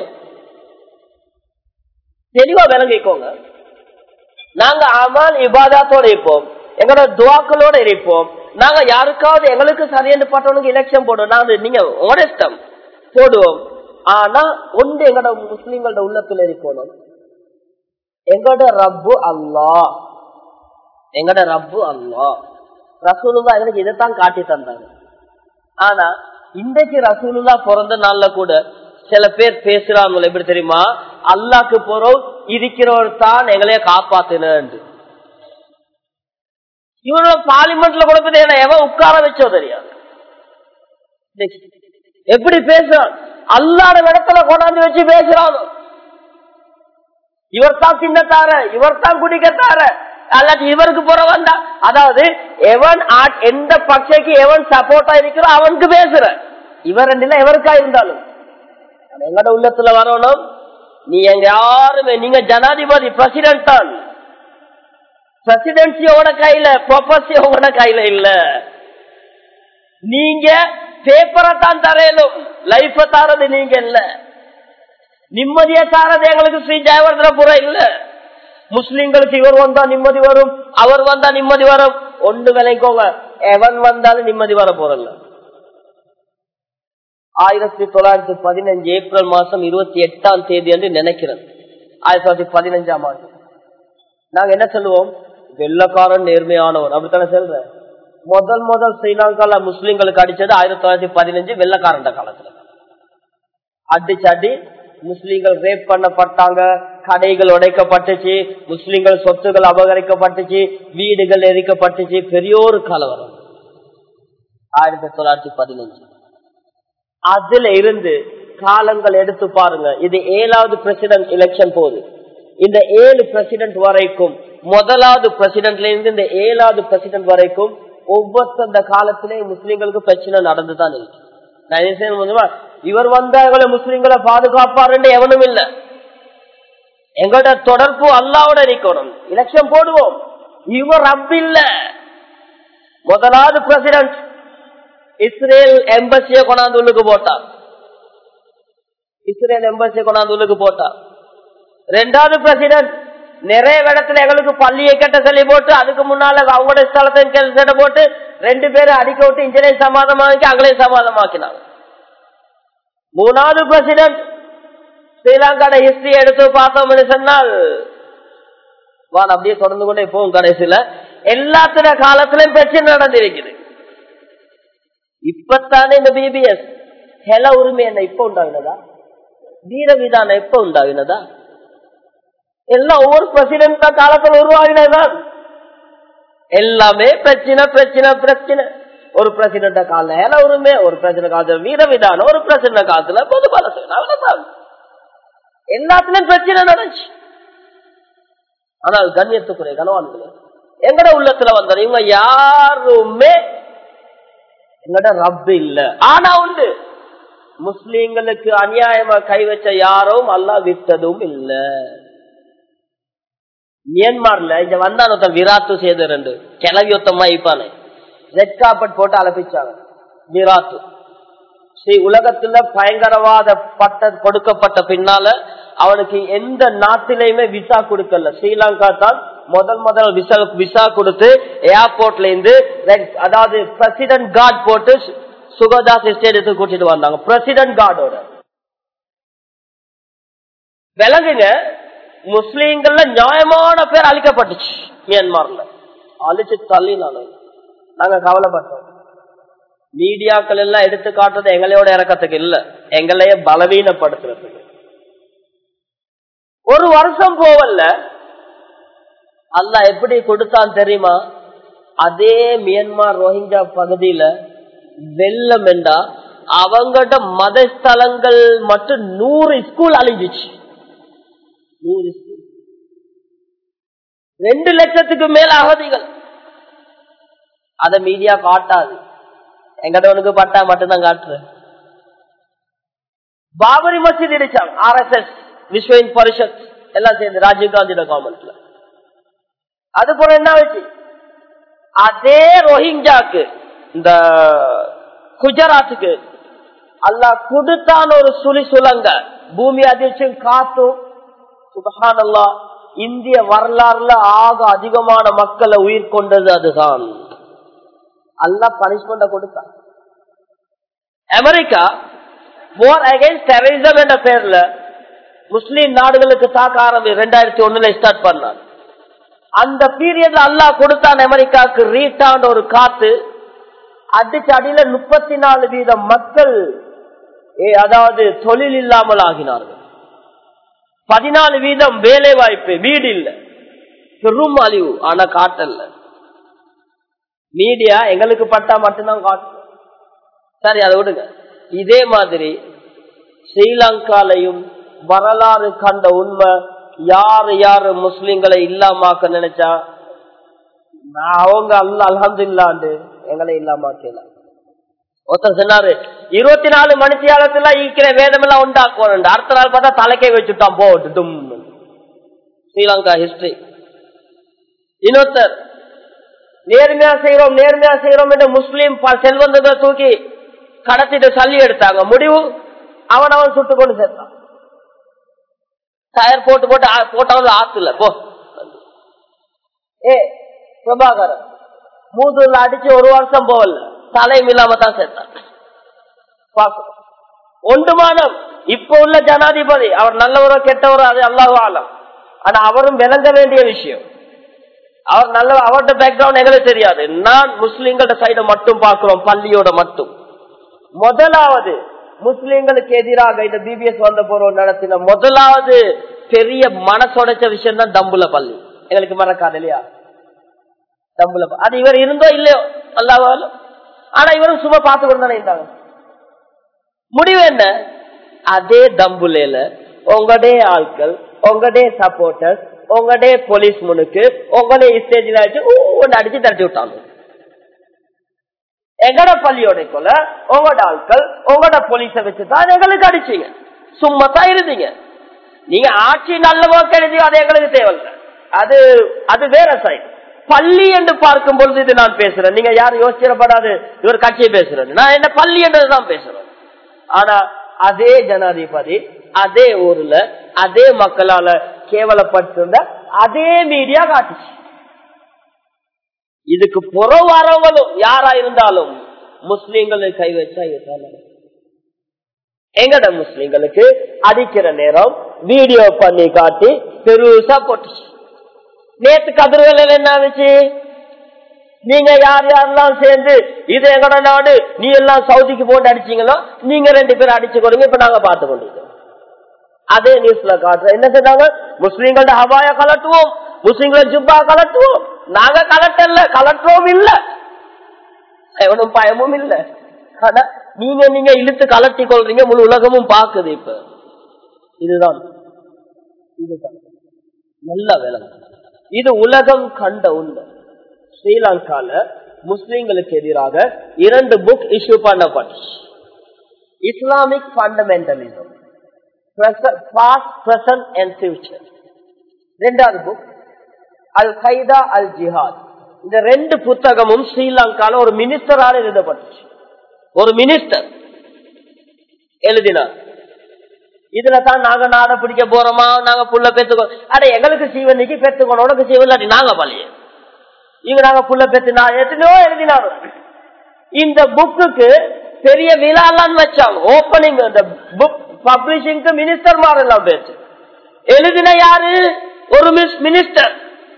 Speaker 1: தெளிவா விளங்கிக்கோங்க நாங்க அமல் இபாதாத்தோட இருப்போம் எங்களோட துவாக்களோட இருப்போம் நாங்க யாருக்காவது எங்களுக்கு சரியான பட்டவனுக்கு எலெக்ஷன் போடுவோம் நாங்க நீங்க உங்களோட இஷ்டம் போடுவோம் ஆனா ஒன்று எங்களோட முஸ்லீம்களோட உள்ளத்துல இருக்கணும் எங்களோட ரப்பு அல்லா எங்கட ரப்பு அல்லா ரசூலுல்லா எங்களுக்கு இதைத்தான் காட்டி தந்தாங்க ஆனா இன்றைக்கு ரசூலுல்லா பிறந்த நாள்ல கூட சில பேர் பேசுறாங்க எப்படி தெரியுமா அல்லாக்கு போறோம் இருக்கிறவர் தான் எங்களைய காப்பாத்தினு இவனோட பார்லிமெண்ட்ல கூட போய் எவன் உட்கார வச்சோ தெரியாது எப்படி பேசுறான் அல்லாட இடத்துல கொண்டாந்து வச்சு பேசுறாங்க இவர் தான் தின்னத்தார இவர் தான் குடிக்கத்தார அல்லாட்டி இவருக்கு போற வந்தா அதாவது எவன் எந்த பட்சக்கு எவன் சப்போர்ட்டா இருக்கிறோ அவனுக்கு பேசுற இவர் ரெண்டுல எவருக்கா இருந்தாலும் எங்கட உள்ளத்துல வரணும் நீ எங்க யாருமே நீங்க ஜனாதிபதி பிரசிடென்ட் தான் பிரசிடென்சி உங்களோட கையில ப்ரொபஸி உங்களோட கையில இல்ல நீங்க பேப்பரை தான் தரையலும் லைஃப தாரது நீங்க இல்ல நிம்மதியை தாரது எங்களுக்கு ஸ்ரீ ஜெயவர்தனபுரம் இல்ல முஸ்லிம்களுக்கு இவர் வந்தா நிம்மதி வரும் அவர் வந்தா நிம்மதி வரும் ஒன்று விளைக்கோங்க எவன் வந்தாலும் நிம்மதி வர போறல ஆயிரத்தி தொள்ளாயிரத்தி பதினஞ்சு ஏப்ரல் மாசம் இருபத்தி எட்டாம் தேதி என்று நினைக்கிறேன் ஆயிரத்தி தொள்ளாயிரத்தி பதினஞ்சாம் ஆண்டு நாங்க என்ன சொல்லுவோம் வெள்ளக்காரன் நேர்மையானவர் அப்படித்தானே சொல்ற முதல் முதல் ஸ்ரீலங்கால முஸ்லிம்களுக்கு அடிச்சது ஆயிரத்தி தொள்ளாயிரத்தி பதினஞ்சு வெள்ளக்காரன் காலத்துல அடிச்சு அடி முஸ்லீம்கள் ரேப் பண்ணப்பட்டாங்க கடைகள் உடைக்கப்பட்டுச்சு முஸ்லிம்கள் சொத்துகள் அபகரிக்கப்பட்டுச்சு வீடுகள் எரிக்கப்பட்டுச்சு பெரிய ஒரு கலவரம் ஆயிரத்தி தொள்ளாயிரத்தி பதினஞ்சு அதுல இருந்து காலங்கள் எடுத்து பாருங்க இது ஏழாவது பிரசிடென்ட் எலெக்ஷன் போகுது இந்த ஏழு பிரசிடென்ட் வரைக்கும் முதலாவது பிரசிடென்ட்ல இருந்து இந்த ஏழாவது பிரசிடென்ட் வரைக்கும் ஒவ்வொருத்த காலத்திலே முஸ்லிம்களுக்கு பிரச்சனை நடந்துதான் இருக்கு நான் என்ன செய்யணும் தெரியுமா? இவர் வந்தா எங்களை முஸ்லிம்களை பாதுகாப்பாருன்னு எவனும் இல்ல எங்களோட தொடர்பு அல்லாவோட இருக்கணும் எலெக்ஷன் போடுவோம் இவர் ரப் இல்ல முதலாவது பிரசிடென்ட் இஸ்ரேல் எம்பசிய கொண்டாந்து உள்ளுக்கு போட்டார் இஸ்ரேல் எம்பசிய கொண்டாந்து உள்ளுக்கு போட்டார் ரெண்டாவது பிரசிடென்ட் நிறைய இடத்துல எங்களுக்கு பள்ளியை கட்ட சொல்லி போட்டு அதுக்கு முன்னால அவங்களோட ஸ்தலத்தை போட்டு ரெண்டு பேரும் அடிக்க விட்டு இன்ஜினியர் சமாதமாக்கி அங்களையும் சமாதமாக்கினாங்க மூணாவது பிரசிடென்ட் ஸ்ரீலங்காட ஹிஸ்டரி எடுத்து பார்த்தோம்னு சொன்னால் வான் அப்படியே தொடர்ந்து கொண்டே போகும் கடைசியில எல்லாத்தின காலத்திலும் பிரச்சனை நடந்திருக்குது இப்பத்தானே இந்த பிபிஎஸ் ஹெல உரிமை என்ன இப்ப உண்டாகினதா வீர விதானம் எப்ப உண்டாகினதா எல்லாம் ஒவ்வொரு பிரசிடென்ட் காலத்தில் உருவாகினதான் எல்லாமே பிரச்சனை பிரச்சனை பிரச்சனை ஒரு பிரசிடென்ட் கால ஹெல உரிமை ஒரு பிரச்சனை காலத்துல வீர விதானம் ஒரு பிரச்சனை காலத்துல பொது பலசேனா அவ்வளவுதான் எல்லாத்துலயும் பிரச்சனை நடந்துச்சு ஆனால் கண்ணியத்துக்குரிய கனவான்களே எங்கட உள்ளத்துல வந்தார் இவங்க யாருமே எங்கட ரப்பு இல்ல ஆனா உண்டு முஸ்லீம்களுக்கு அநியாயமா கை வச்ச யாரும் அல்லா விட்டதும் இல்ல மியான்மர்ல இங்க வந்தான விராத்து செய்த ரெண்டு கிளவி ஒத்தமா இப்பானே ரெட் கார்பெட் போட்டு அலப்பிச்சாங்க விராத்து ஸ்ரீ உலகத்துல பயங்கரவாத பட்ட கொடுக்கப்பட்ட பின்னால அவனுக்கு எந்த நாட்டிலையுமே விசா கொடுக்கல ஸ்ரீலங்கா தான் முதல் முதல் விசா விசா கொடுத்து ஏர்போர்ட்ல இருந்து அதாவது பிரசிடென்ட் கார்டு போட்டு சுகதாஸ் ஸ்டேடியத்துக்கு கூட்டிட்டு வந்தாங்க பிரசிடென்ட் கார்டோட விலங்குங்க முஸ்லீம்கள்ல நியாயமான பேர் அழிக்கப்பட்டுச்சு மியான்மர்ல அழிச்சு தள்ளினாலும் நாங்க கவலைப்பட்டோம் மீடியாக்கள் எல்லாம் எடுத்து காட்டுறது எங்களையோட இறக்கத்துக்கு இல்ல எங்களைய பலவீனப்படுத்துறதுக்கு ஒரு வருஷம் போவல்ல அல்ல எப்படி கொடுத்தான் தெரியுமா அதே மியான்மர் ரோஹிங்கா பகுதியில வெள்ளம் என்றா அவங்கள்ட்ட மத ஸ்தலங்கள் மட்டும் நூறு ஸ்கூல் அழிஞ்சிச்சு நூறு ஸ்கூல் ரெண்டு லட்சத்துக்கு மேல அகதிகள் அத மீடியா காட்டாது எங்கடவனுக்கு பட்டா மட்டும்தான் காட்டுற பாபரி மசீத் இடிச்சாங்க R S S Vishva Hindu Parishad எல்லாம் சேர்ந்து ராஜீவ் காந்தியோட கவர்மெண்ட்ல அது போல என்ன வச்சு அதே ரோஹிங்காக்கு இந்த குஜராத்துக்கு அல்லா கொடுத்தான் ஒரு சுழி சுலங்க பூமி அதிர்ச்சியும் காத்தும் சுபஹானல்லா இந்திய வரலாறுல ஆக அதிகமான மக்களை உயிர் கொண்டது அதுதான் அல்லா பனிஷ்மெண்ட் கொடுத்தான் அமெரிக்கா போர் அகைன்ஸ்ட் டெரரிசம் என்ற பேர்ல முஸ்லீம் நாடுகளுக்கு தாக்க ஆரம்பி ரெண்டாயிரத்தி ஒண்ணுல ஸ்டார்ட் பண்ணான் அந்த பீரியட்ல அல்லாஹ் கொடுத்தான் அமெரிக்காவுக்கு ரீட்டாண்ட் ஒரு காத்து அடிச்சு அடியில முப்பத்தி நாலு வீதம் மக்கள் அதாவது தொழில் இல்லாமல் ஆகினார்கள் பதினாலு வீதம் வேலை வாய்ப்பு வீடு இல்ல பெரும் அழிவு ஆனா காட்டல்ல மீடியா எங்களுக்கு பட்டா மட்டும்தான் காட்டும் சரி அதை விடுங்க இதே மாதிரி ஸ்ரீலங்காலையும் வரலாறு கண்ட உண்மை யாரு யாரு முஸ்லிம்களை இல்லாமாக்க நினைச்சா நான் அவங்க அல்ல அலமது இல்லாண்டு எங்களை இல்லாமாக்கலாம் ஒருத்தர் சொன்னாரு இருபத்தி நாலு மணித்தியாலத்துல ஈக்கிற வேதம் எல்லாம் உண்டாக்குவோம் அடுத்த நாள் பார்த்தா தலைக்கை வச்சுட்டான் போட்டு டும் ஸ்ரீலங்கா ஹிஸ்டரி இன்னொருத்தர் நேர்மையா செய்யறோம் நேர்மையா செய்யறோம் என்று முஸ்லீம் செல்வந்தத்தை தூக்கி கடத்திட்டு சல்லி எடுத்தாங்க முடிவு அவன் அவன் சுட்டு கொண்டு சேர்த்தான் டயர் போட்டு போட்டு போட்டவங்க ஆத்துல போ ஏ பிரபாகரன் மூதூர்ல அடிச்சு ஒரு வருஷம் போகல தலையும் இல்லாம தான் சேர்த்தான் ஒன்றுமானம் இப்ப உள்ள ஜனாதிபதி அவர் நல்லவரோ கெட்டவரோ அது அல்லாஹ் ஆலம் ஆனா அவரும் விளங்க வேண்டிய விஷயம் அவர் நல்ல அவர்கிட்ட பேக்ரவுண்ட் எங்களுக்கு தெரியாது நான் முஸ்லீம்களோட சைட மட்டும் பாக்குறோம் பள்ளியோட மட்டும் முதலாவது முஸ்லீம்களுக்கு எதிராக இந்த பிபிஎஸ் வந்த போறோம் நடத்தின முதலாவது பெரிய மனசுடைச்ச விஷயம் தான் தம்புல பள்ளி எங்களுக்கு மறக்காது இல்லையா தம்புல அது இவர் இருந்தோ இல்லையோ அல்லாவாலும் ஆனா இவரும் சும்மா பார்த்து கொண்டு தானே இருந்தாங்க முடிவு என்ன அதே தம்புலேல உங்களுடைய ஆட்கள் உங்களுடைய சப்போர்டர்ஸ் உங்களுடைய போலீஸ் முனுக்கு உங்களுடைய ஸ்டேஜில் அடிச்சு ஒன்று அடிச்சு தரட்டி விட்டாங்க எங்கட பள்ளியோட கொல உங்களோட ஆட்கள் உங்களோட போலீஸ வச்சுதான் எங்களுக்கு அடிச்சீங்க சும்மா தான் இருந்தீங்க நீங்க ஆட்சி நல்ல வாக்கு எழுதி அது எங்களுக்கு தேவையில்லை அது அது வேற சைடு பள்ளி என்று பார்க்கும் பொழுது இது நான் பேசுறேன் நீங்க யாரும் யோசிச்சிடப்படாது இவர் கட்சியை பேசுறேன் நான் என்ன பள்ளி என்றதுதான் பேசுறேன் ஆனா அதே ஜனாதிபதி அதே ஊர்ல அதே மக்களால கேவலப்பட்டிருந்த அதே மீடியா காட்டுச்சு இதுக்கு புற வரவங்களும் யாரா இருந்தாலும் முஸ்லீம்களை கை வச்சா எங்கட முஸ்லீம்களுக்கு அடிக்கிற நேரம் வீடியோ பண்ணி காட்டி பெருசா போட்டுச்சு நேத்து கதிர்வேல என்ன ஆச்சு நீங்க யார் யாரெல்லாம் சேர்ந்து இது எங்கட நாடு நீ எல்லாம் சவுதிக்கு போட்டு அடிச்சீங்களோ நீங்க ரெண்டு பேரும் அடிச்சு கொடுங்க இப்ப நாங்க பார்த்து கொண்டிருக்கோம் அதே நியூஸ்ல காட்டுற என்ன சொன்னாங்க முஸ்லீம்களோட ஹவாய கலட்டுவோம் முஸ்லீம்கள ஜுப்பா கலட்டுவோம் நாங்க கலட்டல கலட்டுறோம் இல்ல எவனும் பயமும் இல்ல ஆனா நீங்க நீங்க இழுத்து கலட்டி கொள்றீங்க முழு உலகமும் பாக்குது இப்ப இதுதான் இதுதான் நல்ல வேலை இது உலகம் கண்ட உண்மை ஸ்ரீலங்கால முஸ்லிம்களுக்கு எதிராக இரண்டு புக் இஷ்யூ பண்ணப்பட்டுச்சு Islamic fundamentalism past present and future ரெண்டாவது புக் அல் கைதா அல் ஜிஹாத் இந்த ரெண்டு புத்தகமும் ஸ்ரீலங்கால ஒரு மினிஸ்டரால் எழுதப்பட்டுச்சு ஒரு மினிஸ்டர் எழுதினார் இதுல தான் நாங்க நாட பிடிக்க போறோமா நாங்க புள்ள பெத்துக்கோ அட எங்களுக்கு சீவனிக்கு பெத்துக்கணும் உனக்கு சீவன் இல்லாட்டி நாங்க பள்ளிய இவங்க நாங்க புள்ள பெத்து நான் எத்தனையோ எழுதினாரு இந்த புக்குக்கு பெரிய விழாலாம் வச்சாங்க ஓப்பனிங் இந்த புக் பப்ளிஷிங்க்கு மினிஸ்டர் மாறலாம் பேச்சு எழுதின யாரு ஒரு மிஸ் மினிஸ்டர்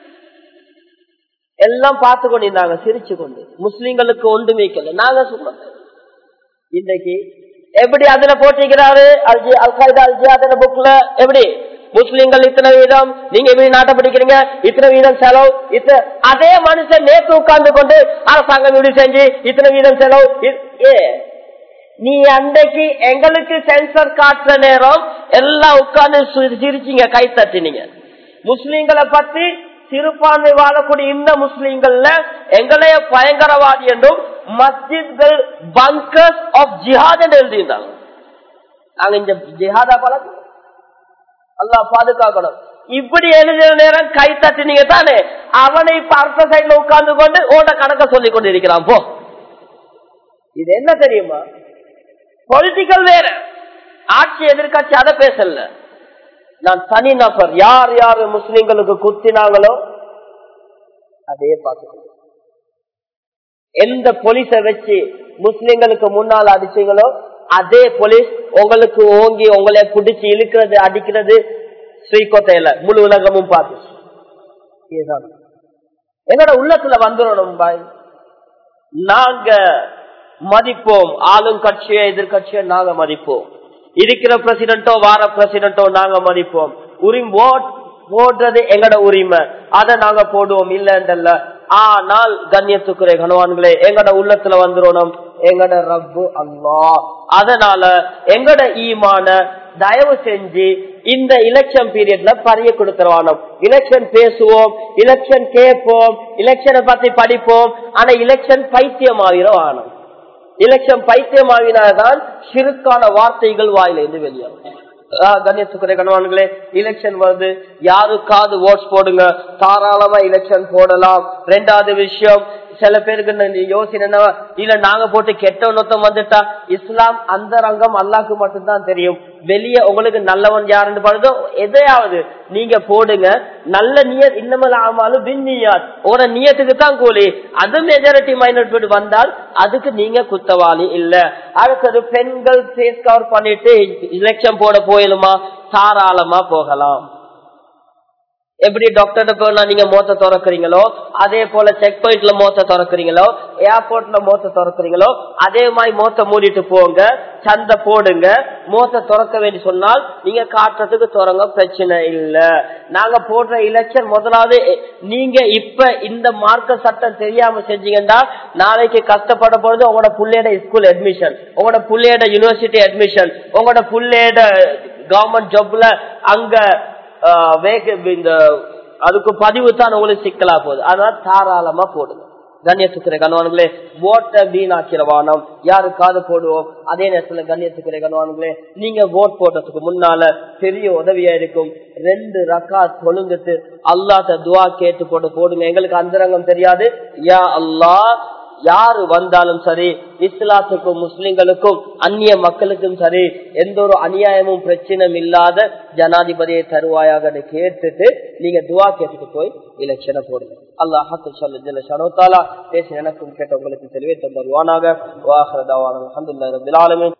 Speaker 1: எல்லாம் பார்த்து கொண்டிருந்தாங்க சிரிச்சு கொண்டு முஸ்லிம்களுக்கு ஒன்று மீக்கல நாங்க சும்மா இன்னைக்கு எப்படி அதுல போட்டிருக்கிறாரு அல்ஜி அல்காய்தா அல்ஜியாத் புக்ல எப்படி முஸ்லிம்கள் இத்தனை வீதம் நீங்க எப்படி நாட்டை பிடிக்கிறீங்க இத்தனை வீதம் செலவு இத்தனை அதே மனுஷன் நேற்று உட்கார்ந்து கொண்டு அரசாங்கம் இப்படி செஞ்சு இத்தனை வீதம் செலவு ஏ நீ அன்றைக்கு எங்களுக்கு சென்சர் காட்டுற நேரம் எல்லாம் உட்கார்ந்து சி- சிரிச்சீங்க கை தட்டினீங்க முஸ்லிம்களை பத்தி சிறுபான்மை வாழக்கூடிய இந்த முஸ்லிம்கள்ல எங்களைய பயங்கரவாதி என்றும் மஸ்ஜித்கள் பங்கர்ஸ் ஆஃப் ஜிஹாத் என்று எழுதியிருந்தாங்க நாங்க இந்த ஜிஹாதா பழக்கம் அல்லாஹ் பாதுகாக்கணும் இப்படி எழுதிய நேரம் கை தட்டினீங்க தானே அவனை இப்ப அடுத்த சைட்ல உட்கார்ந்து கொண்டு ஓட கணக்க சொல்லி கொண்டு இருக்கிறான் போ இது என்ன தெரியுமா பொலிட்டிக்கல் வேற ஆட்சி எதிர்கட்சி அதை பேசல நான் தனி நபர் யார் யார் முஸ்லிம்களுக்கு குத்தினாங்களோ அதே பார்த்துக்கணும் எந்த போலீஸ வச்சு முஸ்லிம்களுக்கு முன்னால் அடிச்சீங்களோ அதே போலீஸ் உங்களுக்கு ஓங்கி உங்களை பிடிச்சு இழுக்கிறது அடிக்கிறது ஸ்ரீகோட்டையில முழு உலகமும் பார்த்து இதுதான் எங்களோட உள்ளத்துல வந்துடணும் பாய் நாங்க மதிப்போம் ஆளும் கட்சியோ எதிர்கட்சியோ நாங்க மதிப்போம் இருக்கிற பிரசிடண்டோ வார பிரசிடண்டோ நாங்க மதிப்போம் உரிமை ஓட் போடுறது எங்கட உரிமை அதை நாங்க போடுவோம் இல்ல ஆனால் கண்ணியத்துக்குறை கணவான்களே எங்கட உள்ளத்துல வந்துடணும் எங்கட ரப்பு அல்லா அதனால எங்கட ஈமான தயவு செஞ்சு இந்த எலெக்ஷன் பீரியட்ல பரிய கொடுத்துருவானோம் எலெக்ஷன் பேசுவோம் எலெக்ஷன் கேட்போம் எலெக்ஷனை பத்தி படிப்போம் ஆனா எலெக்ஷன் பைத்தியம் ஆகிரும் ஆனோம் எலெக்ஷன் பைத்தியமாவினால்தான் சிறுக்கான வார்த்தைகள் வாயிலிருந்து வெளியாகும் ஆஹ் கண்ணியத்துக்குறை கணவான்களே எலெக்ஷன் வருது யாருக்காவது ஓட்ஸ் போடுங்க தாராளமா எலெக்ஷன் போடலாம் ரெண்டாவது விஷயம் சில பேருக்கு இந்த யோசனை என்னவா இல்ல நாங்க போட்டு கெட்ட நொத்தம் வந்துட்டா இஸ்லாம் அந்த ரங்கம் அல்லாக்கு மட்டும்தான் தெரியும் வெளியே உங்களுக்கு நல்லவன் யாருன்னு பாருங்க எதையாவது நீங்க போடுங்க நல்ல நியத் இன்னமல் ஆமாலும் பின் நியாத் உங்களோட நியத்துக்கு தான் கூலி அது மெஜாரிட்டி மைனாரிட்டி வந்தால் அதுக்கு நீங்க குத்தவாளி இல்ல அடுத்தது பெண்கள் ஃபேஸ் கவர் பண்ணிட்டு எலெக்ஷன் போட போயிடுமா தாராளமா போகலாம் எப்படி டாக்டர் போனா நீங்க மோத்த திறக்கிறீங்களோ அதே போல செக் பாயிண்ட்ல மோத்த திறக்கிறீங்களோ ஏர்போர்ட்ல மோத்த திறக்கிறீங்களோ அதே மாதிரி மோத்த மூடிட்டு போங்க சந்தை போடுங்க மோத்த திறக்க வேண்டி சொன்னால் நீங்க காட்டுறதுக்கு திறங்க பிரச்சனை இல்ல நாங்க போடுற எலெக்ஷன் முதலாவது எ- நீங்க இப்ப இந்த மார்க்க சட்டம் தெரியாம செஞ்சீங்கன்னா நாளைக்கு கஷ்டப்பட பொழுது உங்களோட புள்ளையோட ஸ்கூல் அட்மிஷன் உங்களோட புள்ளையோட யூனிவர்சிட்டி அட்மிஷன் உங்களோட புள்ளையோட கவர்மெண்ட் ஜாப்ல அங்க ஆஹ் வேக இந்த அதுக்கு பதிவு தான் உங்களுக்கு சிக்கலா போகுது அதனால தாராளமா போடுங்க கண்ணியத்துக்குறை கணவான்களே ஓட்டை வீணாக்கிற வானம் யாருக்காவது போடுவோம் அதே நேரத்துல கண்ணியத்துக்குறை கணவான்களே நீங்க ஓட் போட்டதுக்கு முன்னால பெரிய உதவியா இருக்கும் ரெண்டு ரக்கா தொழுந்துட்டு அல்லாட்ட துவா கேட்டு போட்டு போடுங்க எங்களுக்கு அந்தரங்கம் தெரியாது யா அல்லாஹ் யாரு வந்தாலும் சரி இஸ்லாத்துக்கும் முஸ்லிம்களுக்கும் அந்நிய மக்களுக்கும் சரி எந்த ஒரு அநியாயமும் பிரச்சனையும் இல்லாத ஜனாதிபதியை தருவாயாக கேட்டுட்டு நீங்க துவா கேட்டுட்டு போய் எலெக்ஷனை போடுங்க அல்லாஹாக்கு சொல்லு ஷனோத்தாலா பேசி எனக்கும் கேட்ட உங்களுக்கு தெளிவை தந்தருவானாக வாஹரதாவான அஹமதுல்லா ரபில் ஆலமின்